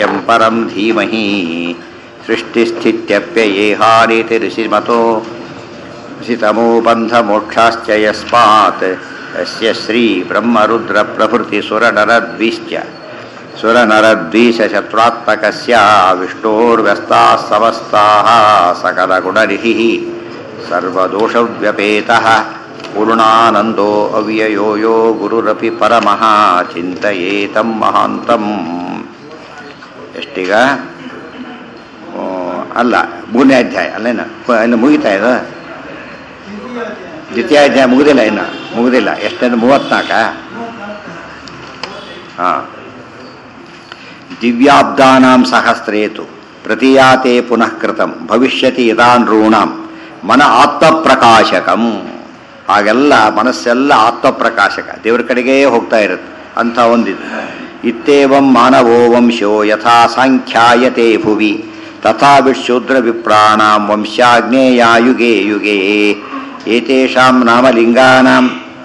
यं परं धीमहि सृष्टिस्थित्यप्ययेहानीति ऋषिमतो ऋषितमो बन्धमोक्षाश्च यस्मात् यस्य श्रीब्रह्मरुद्रप्रभृतिसुरनरद्विश्च सुरनरद्वीशशत्रुत्मकस्य विष्णोर्व्यस्ताः समस्ताः सकलगुणरिहिः सर्वदोषव्यपेतः पूर्णानन्दो अव्ययो यो ಗುರುರಪಿ ಪರಮಃ ಚಿಂತಯೇತಂ ಮಹಾಂತಂ ಎಷ್ಟೀಗ ಆ, ಅಲ್ಲ ಮೂರನೇ ಅಧ್ಯಾಯ ಅಲ್ಲೇನ ಇನ್ನು ಮುಗಿತಾ ಇದು ದ್ವಿತೀಯ ಅಧ್ಯಾಯ ಮುಗುದಿಲ್ಲ ಇನ್ನು ಮುಗುದಿಲ್ಲ ಎಷ್ಟೇನು ಮೂವತ್ನಾಲ್ಕ ಹಾಂ ದಿವ್ಯಾಬ್ದಾನಾಂ ಸಹಸ್ರೇತು ಪ್ರತಿಯಾತೆ ಪುನಃ ಕೃತಂ ಭವಿಷ್ಯತಿ ಯದಾನೃಣಾಂ ಮನ ಆತ್ಮಪ್ರಕಾಶಕಂ ಹಾಗೆಲ್ಲ ಮನಸ್ಸೆಲ್ಲ ಆತ್ಮಪ್ರಕಾಶಕ ದೇವರ ಕಡೆಗೇ ಹೋಗ್ತಾ ಇರುತ್ತೆ ಅಂತ ಒಂದಿದು ಇತ್ತೇವಂ ಮಾನವೋ ವಂಶೋ ಯಥಾ ಸಾಂಖ್ಯಾಯತೆ ಭುವಿ ತಥಾ ವಿಶೂದ್ರ ವಿಪ್ರಾಣಾಂ ವಂಶಾಗ್ನೇಯ ಯುಗೆ ಯುಗೆ ಏತೇಷಾಂ ನಾಮಲಿಂಗಾನಾಂ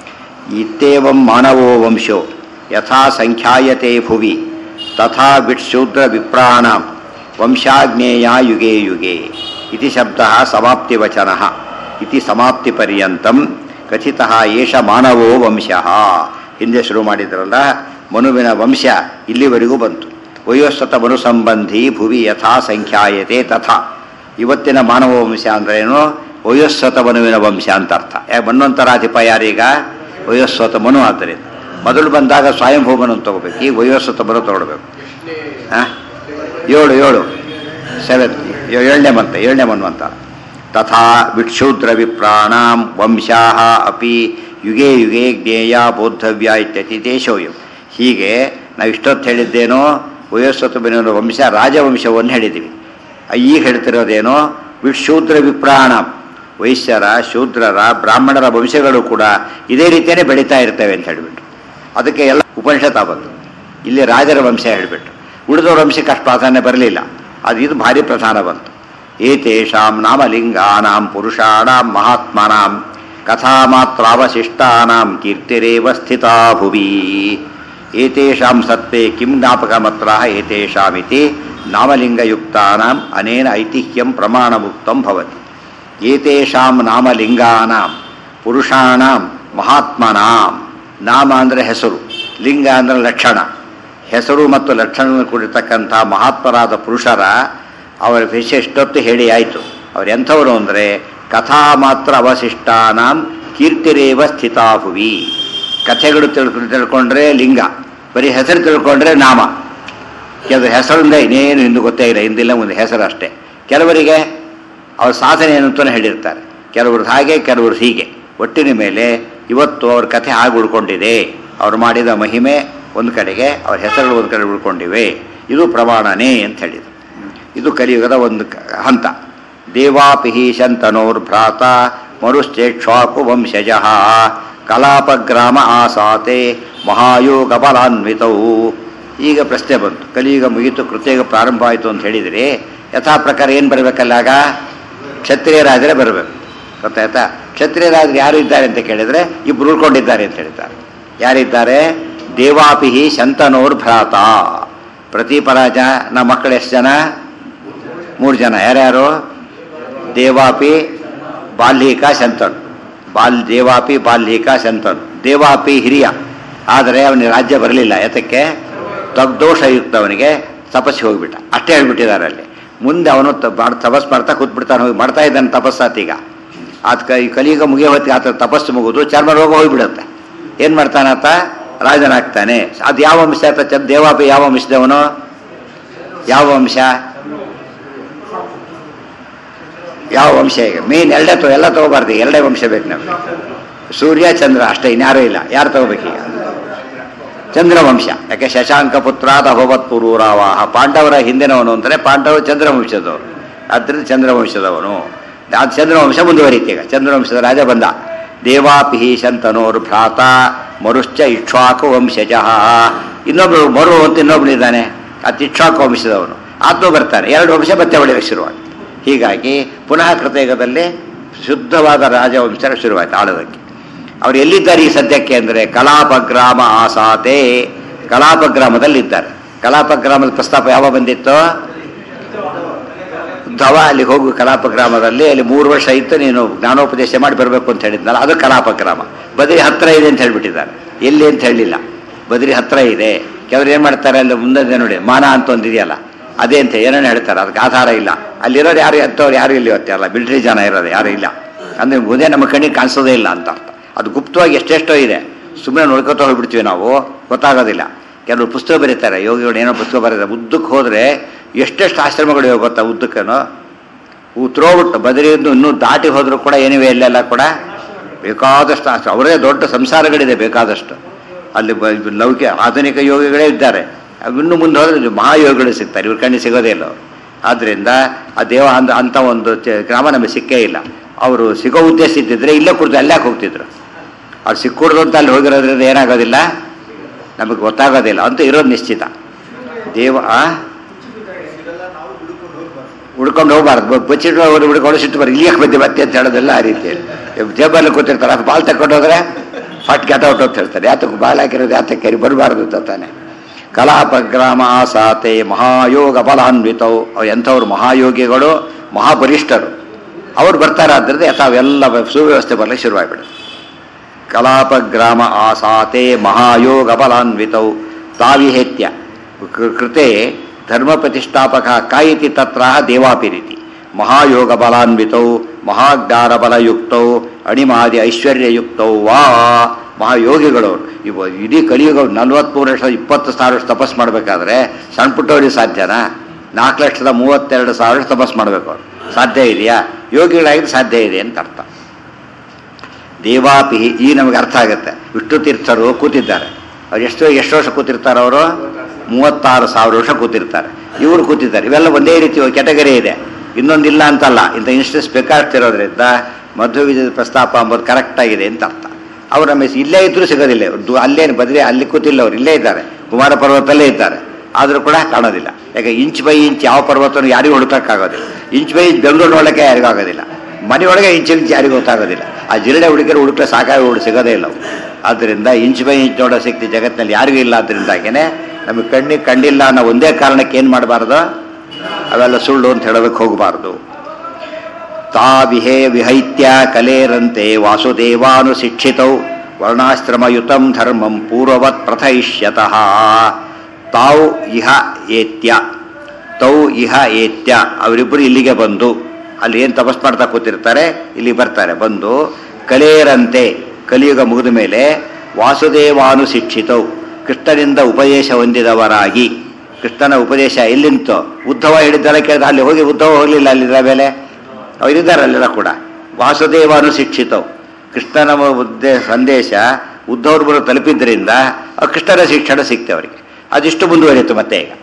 ಇತ್ತೇವಂ ಮಾನವೋ ವಂಶೋ ಯಥಾ ಸಂಖ್ಯಾಯತೆ ಭುವಿ ತಥಾ ವಿಟ್ಶೂದ್ರ ವಿಪ್ರಾಣಾಂ ವಂಶಾಗ್ನೇಯ ಯುಗೆ ಯುಗೆ ಇತಿ ಶಬ್ದಃ ಸಮಾಪ್ತಿವಚನಃ ಇತಿ ಸಮಾಪ್ತಿಪರ್ಯಂತಂ ಕಥಿತಃ ಏಷ ಮಾನವೋ ವಂಶಃ ಹಿಂದೆ ಶುರು ಮಾಡಿದ್ರಲ್ಲ ಮನುವಿನ ವಂಶ ಇಲ್ಲಿವರೆಗೂ ಬಂತು ವಯೋಸ್ವತ ಮನು ಸಂಬಂಧಿ ಭುವಿ ಯಥಾ ಸಂಖ್ಯಾಯತೆ ತಥಾ ಇವತ್ತಿನ ಮಾನವ ವಂಶ ಅಂದ್ರೇನು ವಯೋಸ್ವತ ಮನುವಿನ ವಂಶ ಅಂತ ಅರ್ಥ ಯಾಕೆ ಮನ್ವಂತರಾಧಿಪ ಯಾರೀಗ ವಯೋಸ್ವತ ಮನು ಆದ್ದರಿಂದ ಮೊದಲು ಬಂದಾಗ ಸ್ವಯಂಭೂಮನು ಅಂತ ತಗೋಬೇಕು ಈಗ ವಯೋಸ್ವತ ಮನು ತಗೊಳ್ಬೇಕು ಹಾಂ ಏಳು ಏಳು ಸೆವೆನ್ ಏಳನೇ ಮಂತ ಏಳನೇ ಮನ್ವಂತ ತಥಾ ವಿಕ್ಷೂದ್ರ ವಿಪ್ರಾಣಾಂ ವಂಶಾ ಅಪಿ ಯುಗೆ ಯುಗೆ ಜ್ಞೇಯ ಬೋದ್ಧವ್ಯ ಇತ್ಯತಿ ದೇಶೋಯಂ ಹೀಗೆ ನಾವು ಇಷ್ಟೊತ್ತು ಹೇಳಿದ್ದೇನೋ ವಯೋಸ್ವತ ಬೆನ್ನುವ ವಂಶ ರಾಜವಂಶವನ್ನು ಹೇಳಿದ್ದೀವಿ ಈಗ ಹೇಳ್ತಿರೋದೇನೋ ವಿಕ್ಷೂದ್ರ ವಿಪ್ರಾಣಾಂ ವೈಶ್ಯರ ಶೂದ್ರರ ಬ್ರಾಹ್ಮಣರ ವಂಶಗಳು ಕೂಡ ಇದೇ ರೀತಿಯೇ ಬೆಳೀತಾ ಇರ್ತವೆ ಅಂತ ಹೇಳಿಬಿಟ್ಟು ಅದಕ್ಕೆ ಎಲ್ಲ ಉಪನಿಷತ್ ಬಂತು ಇಲ್ಲಿ ರಾಜರ ವಂಶ ಹೇಳಿಬಿಟ್ಟು ಉಳಿದವ್ರ ವಂಶಕ್ಕೆ ಅಷ್ಟು ಪ್ರಾಧಾನ್ಯ ಬರಲಿಲ್ಲ ಅದು ಇದು ಭಾರಿ ಪ್ರಧಾನ ಬಂತು ಏತೇಷಾಂ ನಾಮಲಿಂಗಾನಾಂ ಪುರುಷಾಣಾಂ ಮಹಾತ್ಮನಾಂ ಕಥಾಮಾತ್ರಾವಶಿಷ್ಟಾನಾಂ ಕೀರ್ತಿರೇವ ಸ್ಥಿತಾ ಭುವಿ ಏತೇಷಾಂ ಸತ್ವೇ ಕಿಂ ಜ್ಞಾಪಕಮತ್ರ ಏತೇಷಾಮಿತಿ ನಾಮಲಿಂಗಯುಕ್ತಾನಾಂ ಅನೇನ ಐತಿಹ್ಯಂ ಪ್ರಮಾಣಮುಕ್ತಂ ಭವತಿ ಏತೇಷಾಂ ನಾಮಲಿಂಗಾನಾಂ ಪುರುಷಾಣಾಂ ಮಹಾತ್ಮನಾಂ ನಾಮ ಅಂದರೆ ಹೆಸರು ಲಿಂಗ ಅಂದರೆ ಲಕ್ಷಣ ಹೆಸರು ಮತ್ತು ಲಕ್ಷಣ ಕೂಡಿರ್ತಕ್ಕಂಥ ಮಹಾತ್ಮರಾದ ಪುರುಷರ ಅವರ ವಿಷಯ ಎಷ್ಟೊತ್ತು ಹೇಳಿ ಆಯಿತು ಅವ್ರು ಎಂಥವರು ಅಂದರೆ ಕಥಾ ಮಾತ್ರ ಅವಶಿಷ್ಟಾನಾಂ ಕೀರ್ತಿರೇವ ಸ್ಥಿತಾಭುವಿ ಕಥೆಗಳು ತಿಳ್ಕೊಂಡು ತಿಳ್ಕೊಂಡ್ರೆ ಲಿಂಗ ಬರೀ ಹೆಸರು ತಿಳ್ಕೊಂಡ್ರೆ ನಾಮ ಕೆಲವು ಹೆಸರಿಂದ ಇನ್ನೇನು ಹಿಂದೆ ಗೊತ್ತೇ ಇಲ್ಲ ಹಿಂದಿಲ್ಲ ಒಂದು ಹೆಸರು ಅಷ್ಟೇ ಕೆಲವರಿಗೆ ಅವ್ರ ಸಾಧನೆ ಏನು ಅಂತಲೇ ಹೇಳಿರ್ತಾರೆ ಕೆಲವ್ರದ್ದು ಹಾಗೆ ಕೆಲವ್ರದ್ದು ಹೀಗೆ ಒಟ್ಟಿನ ಮೇಲೆ ಇವತ್ತು ಅವ್ರ ಕಥೆ ಹಾಗೆ ಉಳ್ಕೊಂಡಿದೆ ಅವ್ರು ಮಾಡಿದ ಮಹಿಮೆ ಒಂದು ಕಡೆಗೆ ಅವ್ರ ಹೆಸರುಗಳು ಒಂದು ಕಡೆ ಉಳ್ಕೊಂಡಿವೆ ಇದು ಪ್ರಮಾಣನೇ ಅಂತ ಹೇಳಿದರು ಇದು ಕಲಿಯುಗದ ಒಂದು ಕ- ಹಂತ ದೇವಾಪಿಹಿ ಶಂತನೋರ್ಭ್ರಾತ ಮರುಶ್ಚೇಕ್ಷಾಕು ವಂಶಜ ಕಲಾಪಗ್ರಾಮ ಆಸಾತೆ ಮಹಾಯೋಗ ಬಲಾನ್ವಿತವು ಈಗ ಪ್ರಶ್ನೆ ಬಂತು ಕಲಿಯುಗ ಮುಗಿತು ಕೃತ್ಯಗ ಪ್ರಾರಂಭ ಆಯಿತು ಅಂತ ಹೇಳಿದರೆ ಯಥಾ ಪ್ರಕಾರ ಏನು ಬರಬೇಕಲ್ಲಾಗ ಕ್ಷತ್ರಿಯರಾದರೆ ಬರಬೇಕು ಗೊತ್ತಾಯ್ತಾ ಕ್ಷತ್ರಿಯರಾದ್ರೆ ಯಾರು ಇದ್ದಾರೆ ಅಂತ ಕೇಳಿದರೆ ಇಬ್ರು ಉಳ್ಕೊಂಡಿದ್ದಾರೆ ಅಂತ ಹೇಳ್ತಾರೆ ಯಾರಿದ್ದಾರೆ ದೇವಾಪಿಹಿ ಶಂತನೋರ್ ಭ್ರಾತ ಪ್ರತಿಪರಾಜ ನಮ್ಮ ಮಕ್ಕಳು ಎಷ್ಟು ಜನ ಮೂರು ಜನ ಯಾರ್ಯಾರು ದೇವಾಪಿ ಬಾಲ್ಹಿಕ ಶಂತನು ಬಾಲ್ ದೇವಾಪಿ ಬಾಲ್ಹಿಕ ಶಂತನು ದೇವಾಪಿ ಹಿರಿಯ ಆದರೆ ಅವನಿಗೆ ರಾಜ್ಯ ಬರಲಿಲ್ಲ ಯಾತಕ್ಕೆ ತಗ್ದೋಷಯುಕ್ತವನಿಗೆ ತಪಸ್ಸಿ ಹೋಗಿಬಿಟ್ಟ ಅಷ್ಟೇ ಹೇಳ್ಬಿಟ್ಟಿದ್ದಾರೆ ಅಲ್ಲಿ ಮುಂದೆ ಅವನು ತ- ಮಾಡ್- ತಪಸ್ ಮಾಡ್ತಾ ಕೂತ್ಬಿಡ್ತಾನೆ ಹೋಗಿ ಮಾಡ್ತಾ ಇದ್ದಾನೆ ತಪಸ್ಸಾತೀಗ ಆತ ಈ ಕಲಿಯುಗ ಮುಗಿಯೋ ಹೊತ್ತಿಗೆ ಆತ ತಪಸ್ಸು ಮುಗಿದು ಚರ್ಮ ರೋಗ ಹೋಗಿಬಿಡುತ್ತೆ ಏನು ಮಾಡ್ತಾನಾತ ರಾಜನಾಗ್ತಾನೆ ಅದು ಯಾವ ವಂಶ ಆತ ಚ ದೇವಾಪಿ ಯಾವ ವಂಶದವನು ಯಾವ ವಂಶ ಯಾವ ವಂಶ ಈಗ ಮೇನ್ ಎರಡೇ ತಗೋ ಎಲ್ಲ ತಗೋಬಾರ್ದು ಎರಡೇ ವಂಶ ಬೇಕು ನಮಗೆ ಸೂರ್ಯ ಚಂದ್ರ ಅಷ್ಟೇ ಇನ್ಯಾರೂ ಇಲ್ಲ ಯಾರು ತಗೋಬೇಕೀಗ ಚಂದ್ರವಂಶ ಯಾಕೆ ಶಶಾಂಕ ಪುತ್ರಾದ ಭವತ್ ಪುರೂರಾವಾಹ ಪಾಂಡವರ ಹಿಂದಿನವನು ಅಂದರೆ ಪಾಂಡವರು ಚಂದ್ರವಂಶದವರು ಆದ್ದರಿಂದ ಚಂದ್ರವಂಶದವನು ಅದು ಚಂದ್ರವಂಶ ಮುಂದುವರಿತು ಈಗ ಚಂದ್ರವಂಶದ ರಾಜ ಬಂದ ದೇವಾಪಿಹಿ ಶಂತನೋರು ಭ್ರಾತ ಮರುಶ್ಚ ಇಕ್ಷ್ವಾಕು ವಂಶಜ ಇನ್ನೊಬ್ರು ಮರು ಅಂತ ಇನ್ನೊಬ್ಬನಿದ್ದಾನೆ ಅದು ಇಕ್ಷ್ವಾಕು ವಂಶದವನು ಆತ್ಮ ಬರ್ತಾನೆ ಎರಡು ವಂಶ ಮತ್ತೆ ಹೊಳೆಯಕ್ಕೆ ಶುರುವಾಗುತ್ತೆ ಹೀಗಾಗಿ ಪುನಃ ಕೃತಯುಗದಲ್ಲಿ ಶುದ್ಧವಾದ ರಾಜವಂಶ ಶುರುವಾಯಿತು ಆಳೋದಕ್ಕೆ ಅವ್ರು ಎಲ್ಲಿದ್ದಾರೆ ಈ ಸದ್ಯಕ್ಕೆ ಅಂದರೆ ಕಲಾಪಗ್ರಾಮ ಆಸಾತೆ ಕಲಾಪಗ್ರಾಮದಲ್ಲಿದ್ದಾರೆ ಕಲಾಪ ಗ್ರಾಮದ ಪ್ರಸ್ತಾಪ ಯಾವಾಗ ಬಂದಿತ್ತು ಧವ ಅಲ್ಲಿ ಹೋಗು ಕಲಾಪ ಗ್ರಾಮದಲ್ಲಿ ಅಲ್ಲಿ ಮೂರು ವರ್ಷ ಇತ್ತು ನೀನು ಜ್ಞಾನೋಪದೇಶ ಮಾಡಿ ಬರಬೇಕು ಅಂತ ಹೇಳಿದ್ನಲ್ಲ ಅದು ಕಲಾಪ ಗ್ರಾಮ ಬದ್ರಿ ಹತ್ರ ಇದೆ ಅಂತ ಹೇಳ್ಬಿಟ್ಟಿದ್ದಾರೆ ಎಲ್ಲಿ ಅಂತ ಹೇಳಲಿಲ್ಲ ಬದ್ರಿ ಹತ್ರ ಇದೆ ಕೆಲವರು ಏನು ಮಾಡ್ತಾರೆ ಅಲ್ಲಿ ಮುಂದೆ ನೋಡಿ ಮಾನ ಅಂತ ಒಂದು ಇದೆಯಲ್ಲ ಅದೇ ಅಂತ ಏನೇನು ಹೇಳ್ತಾರೆ ಅದಕ್ಕೆ ಆಧಾರ ಇಲ್ಲ ಅಲ್ಲಿರೋರು ಯಾರು ಎಂಥವ್ರು ಯಾರು ಇಲ್ಲಿ ಅಲ್ಲ ಮಿಲಿಟರಿ ಜನ ಇರೋದು ಯಾರು ಇಲ್ಲ ಅಂದರೆ ಮುಂದೆ ನಮ್ಮ ಕಣ್ಣಿಗೆ ಕಾಣಿಸೋದೇ ಇಲ್ಲ ಅಂತ ಅರ್ಥ ಅದು ಗುಪ್ತವಾಗಿ ಎಷ್ಟೆಷ್ಟೋ ಇದೆ ಸುಮ್ಮನೆ ನೋಡ್ಕೊತಾ ಹೋಗ್ಬಿಡ್ತೀವಿ ನಾವು ಗೊತ್ತಾಗೋದಿಲ್ಲ ಕೆಲವರು ಪುಸ್ತಕ ಬರೀತಾರೆ ಯೋಗಿಗಳು ಏನೋ ಪುಸ್ತಕ ಬರೀತಾರೆ ಉದ್ದಕ್ಕೆ ಹೋದರೆ ಎಷ್ಟೆಷ್ಟು ಆಶ್ರಮಗಳು ಇವೆ ಗೊತ್ತಾ ಉದ್ದಕ್ಕೇನೋ ಉತ್ರೋಬಿಟ್ಟು ಬದರಿಯಿಂದ ಇನ್ನೂ ದಾಟಿ ಹೋದರೂ ಕೂಡ ಏನಿವೆ ಇಲ್ಲೆಲ್ಲ ಕೂಡ ಬೇಕಾದಷ್ಟು ಆಶ್ರಮ ಅವರೇ ದೊಡ್ಡ ಸಂಸಾರಗಳಿದೆ ಬೇಕಾದಷ್ಟು ಅಲ್ಲಿ ಬ ಇದು ಲೌಕಿಕ ಆಧುನಿಕ ಯೋಗಿಗಳೇ ಇದ್ದಾರೆ ಅವು ಇನ್ನು ಮುಂದೆ ಹೋದ್ರೆ ಮಹಾಯೋಗಿಗಳು ಸಿಗ್ತಾರೆ ಇವ್ರ ಕಣ್ಣಿಗೆ ಸಿಗೋದೇ ಇಲ್ಲ ಅವರು ಆದ್ದರಿಂದ ಆ ದೇವ ಅಂದ ಅಂಥ ಒಂದು ಚ- ಗ್ರಾಮ ನಮಗೆ ಸಿಕ್ಕೇ ಇಲ್ಲ ಅವರು ಸಿಗೋ ಉದ್ದೇಶ ಇದ್ದಿದ್ರೆ ಇಲ್ಲೇ ಕುರಿತು ಅಲ್ಲೇ ಹೋಗ್ತಿದ್ರು ಅವ್ರು ಸಿಕ್ಕೂಡ್ದು ಅಂತ ಅಲ್ಲಿ ಹೋಗಿರೋದ್ರಿಂದ ಏನಾಗೋದಿಲ್ಲ ನಮಗೆ ಗೊತ್ತಾಗೋದಿಲ್ಲ ಅಂತೂ ಇರೋದು ನಿಶ್ಚಿತ ದೇವ ಆ? ಹುಡ್ಕೊಂಡು ಹೋಗ್ಬಾರ್ದು ಬಚ್ಚಿಟ್ಟು ಅವ್ರು ಹುಡ್ಕೊಂಡು ಸಿಟ್ಟು ಬರ್ ಇಲ್ಲಿಗೆ ಬಂದೆ ಮತ್ತೆ ಅಂತ ಹೇಳೋದಿಲ್ಲ ಆ ರೀತಿ ಜೇಬಲ್ಲಿ ಕೂತಿರ್ತಾರೆ ಅದು ಬಾಲ್ ತಗೊಂಡು ಹೋದ್ರೆ ಫಟ್ ಗೆಟ್ ಔಟ್ ಅಂತ ಹೇಳ್ತಾರೆ ಯಾತಕ್ಕೆ ಬಾಲ್ ಹಾಕಿರೋದು ಯಾತಕ್ಕೆ ಕರಿ ಬರಬಾರ್ದು ಅಂತ ತಾನೆ ಕಲಾಪ ಗ್ರಾಮ ಆಸಾತೆ ಮಹಾಯೋಗ ಬಲಾನ್ವಿತವು ಅವ್ರು ಎಂಥವ್ರು ಮಹಾಯೋಗಿಗಳು ಮಹಾಬಲಿಷ್ಠರು ಅವ್ರು ಬರ್ತಾರೆ ಆದ್ದರಿಂದ ತಾವೆಲ್ಲ ಸುವ್ಯವಸ್ಥೆ ಬರಲಿಕ್ಕೆ ಶುರುವಾಗ್ಬಿಡುತ್ತೆ ಕಲಾಪ ಗ್ರಾಮ ಆಸಾತೆ ಮಹಾಯೋಗ ಬಲಾನ್ವಿತೌ ತಾವಿಹೇತ್ಯ ಕೃ- ಕೃತೆ ಧರ್ಮ ಪ್ರತಿಷ್ಠಾಪಕ ಕಾಯಿತಿ ತತ್ರ ದೇವಾಪಿರಿತಿ ಮಹಾಯೋಗ ಬಲಾನ್ವಿತೌ ಮಹಾಜ್ಞಾನ ಬಲಯುಕ್ತೌ ಅಣಿಮಾದಿ ಐಶ್ವರ್ಯಯುಕ್ತೌ ವಾ ಮಹಾಯೋಗಿಗಳು ಇವ ಇಡೀ ಕಲಿಯುಗ ನಲ್ವತ್ಮೂರು ವರ್ಷ ಇಪ್ಪತ್ತು ಸಾವಿರ ವರ್ಷ ತಪಸ್ ಮಾಡಬೇಕಾದ್ರೆ ಸಣ್ಣ ಪುಟ್ಟವರಿಗೆ ಸಾಧ್ಯನಾ ನಾಲ್ಕು ಲಕ್ಷದ ಮೂವತ್ತೆರಡು ಸಾವಿರ ವರ್ಷ ತಪಸ್ ಮಾಡಬೇಕು ಅವ್ರು ಸಾಧ್ಯ ಇದೆಯಾ ಯೋಗಿಗಳಾಗಿದ್ದು ಸಾಧ್ಯ ಇದೆ ಅಂತ ಅರ್ಥ ದೇವಾಪಿ ಈ ನಮಗೆ ಅರ್ಥ ಆಗುತ್ತೆ ವಿಷ್ಣು ತೀರ್ಥರು ಕೂತಿದ್ದಾರೆ ಅವ್ರು ಎಷ್ಟು ಎಷ್ಟು ವರ್ಷ ಕೂತಿರ್ತಾರೆ ಅವರು ಮೂವತ್ತಾರು ಸಾವಿರ ವರ್ಷ ಕೂತಿರ್ತಾರೆ ಇವರು ಕೂತಿದ್ದಾರೆ ಇವೆಲ್ಲ ಒಂದೇ ರೀತಿ ಕೆಟಗರಿ ಇದೆ ಇನ್ನೊಂದಿಲ್ಲ ಅಂತಲ್ಲ ಇಂಥ ಇನ್ಸ್ಟೆನ್ಸ್ ಬೇಕಾಗ್ತಿರೋದ್ರಿಂದ ಮಧ್ವ ವಿಜಯದ ಪ್ರಸ್ತಾಪ ಅಂಬೋದು ಕರೆಕ್ಟ್ ಆಗಿದೆ ಅಂತ ಅರ್ಥ ಅವ್ರು ನಮ್ಮ ಇಲ್ಲೇ ಇದ್ರೂ ಸಿಗೋದಿಲ್ಲ ಇವ್ರು. ದು- ಅಲ್ಲೇನು ಬದ್ರಿ ಅಲ್ಲಿ ಕೂತಿಲ್ಲ ಅವ್ರು ಇಲ್ಲೇ ಇದ್ದಾರೆ ಕುಮಾರ ಪರ್ವತಲ್ಲೇ ಇದ್ದಾರೆ ಆದರೂ ಕೂಡ ಕಾಣೋದಿಲ್ಲ ಯಾಕೆ ಇಂಚ್ ಬೈ ಇಂಚ್ ಯಾವ ಪರ್ವತನೂ ಯಾರಿಗೂ ಹುಡುಕಕ್ಕಾಗೋದಿಲ್ಲ ಇಂಚ್ ಬೈ ಇಂಚ್ ಬೆಂಗಳೂರು ನೋಡೋಕ್ಕೆ ಯಾರಿಗೂ ಆಗೋದಿಲ್ಲ ಮನೆಯೊಳಗೆ ಇಂಚ್ ಇಂಚ್ ಯಾರಿಗೂ ಗೊತ್ತಾಗೋದಿಲ್ಲ ಆ ಜಿರಳೆ ಹುಡುಗರು ಹುಡುಕ್ರೆ ಸಾಕಾಗಿ ಹುಡು ಸಿಗೋದೇ ಇಲ್ಲ ಅವು ಆದ್ದರಿಂದ ಇಂಚ್ ಬೈ ಇಂಚ್ ನೋಡೋ ಶಕ್ತಿ ಜಗತ್ತಿನಲ್ಲಿ ಯಾರಿಗೂ ಇಲ್ಲ ಆದ್ದರಿಂದಾಗೇನೆ ನಮಗೆ ಕಣ್ಣಿಗೆ ಕಂಡಿಲ್ಲ ಅನ್ನೋ ಒಂದೇ ಕಾರಣಕ್ಕೆ ಏನು ಮಾಡಬಾರ್ದು ಅವೆಲ್ಲ ಸುಳ್ಳು ಅಂತ ಹೇಳೋದಕ್ಕೆ ಹೋಗಬಾರ್ದು ತಾ ವಿಹೇ ವಿಹೈತ್ಯ ಕಲೇರಂತೆ ವಾಸುದೇವಾನು ಶಿಕ್ಷಿತೌ ವರ್ಣಾಶ್ರಮಯುತಂ ಧರ್ಮಂ ಪೂರ್ವವತ್ ಪ್ರಥಯಿಷ್ಯತಃ ತಾವು ಇಹ ಏತ್ಯ ತೌ ಇಹ ಏತ್ಯ ಅವರಿಬ್ಬರು ಇಲ್ಲಿಗೆ ಬಂದು ಅಲ್ಲಿ ಏನು ತಪಸ್ ಮಾಡ್ತಾ ಕೂತಿರ್ತಾರೆ ಇಲ್ಲಿ ಬರ್ತಾರೆ ಬಂದು ಕಲೇರಂತೆ ಕಲಿಯುಗ ಮುಗಿದ ಮೇಲೆ ವಾಸುದೇವಾನು ಶಿಕ್ಷಿತೌ ಕೃಷ್ಣನಿಂದ ಉಪದೇಶ ಹೊಂದಿದವರಾಗಿ ಕೃಷ್ಣನ ಉಪದೇಶ ಎಲ್ಲಿಂತೋ ಉದ್ಧವ ಹೇಳಿದ್ದಲ್ಲ ಕೇಳಿದ ಅಲ್ಲಿ ಹೋಗಿ ಉದ್ಧವ ಹೋಗಲಿಲ್ಲ ಅಲ್ಲಿದ್ದ ಮೇಲೆ ಅವರಿದ್ದಾರೆ ಅಲ್ಲೆಲ್ಲ ಕೂಡ ವಾಸುದೇವನು ಶಿಕ್ಷಿತವು ಕೃಷ್ಣನ ಉದ್ದೇ ಸಂದೇಶ ಉದ್ಧವರು ತಲುಪಿದ್ದರಿಂದ ಆ ಕೃಷ್ಣನ ಶಿಕ್ಷಣ ಸಿಕ್ತೆ ಅವರಿಗೆ ಅದಿಷ್ಟು ಮುಂದುವರಿಯಿತು ಮತ್ತೆ ಈಗ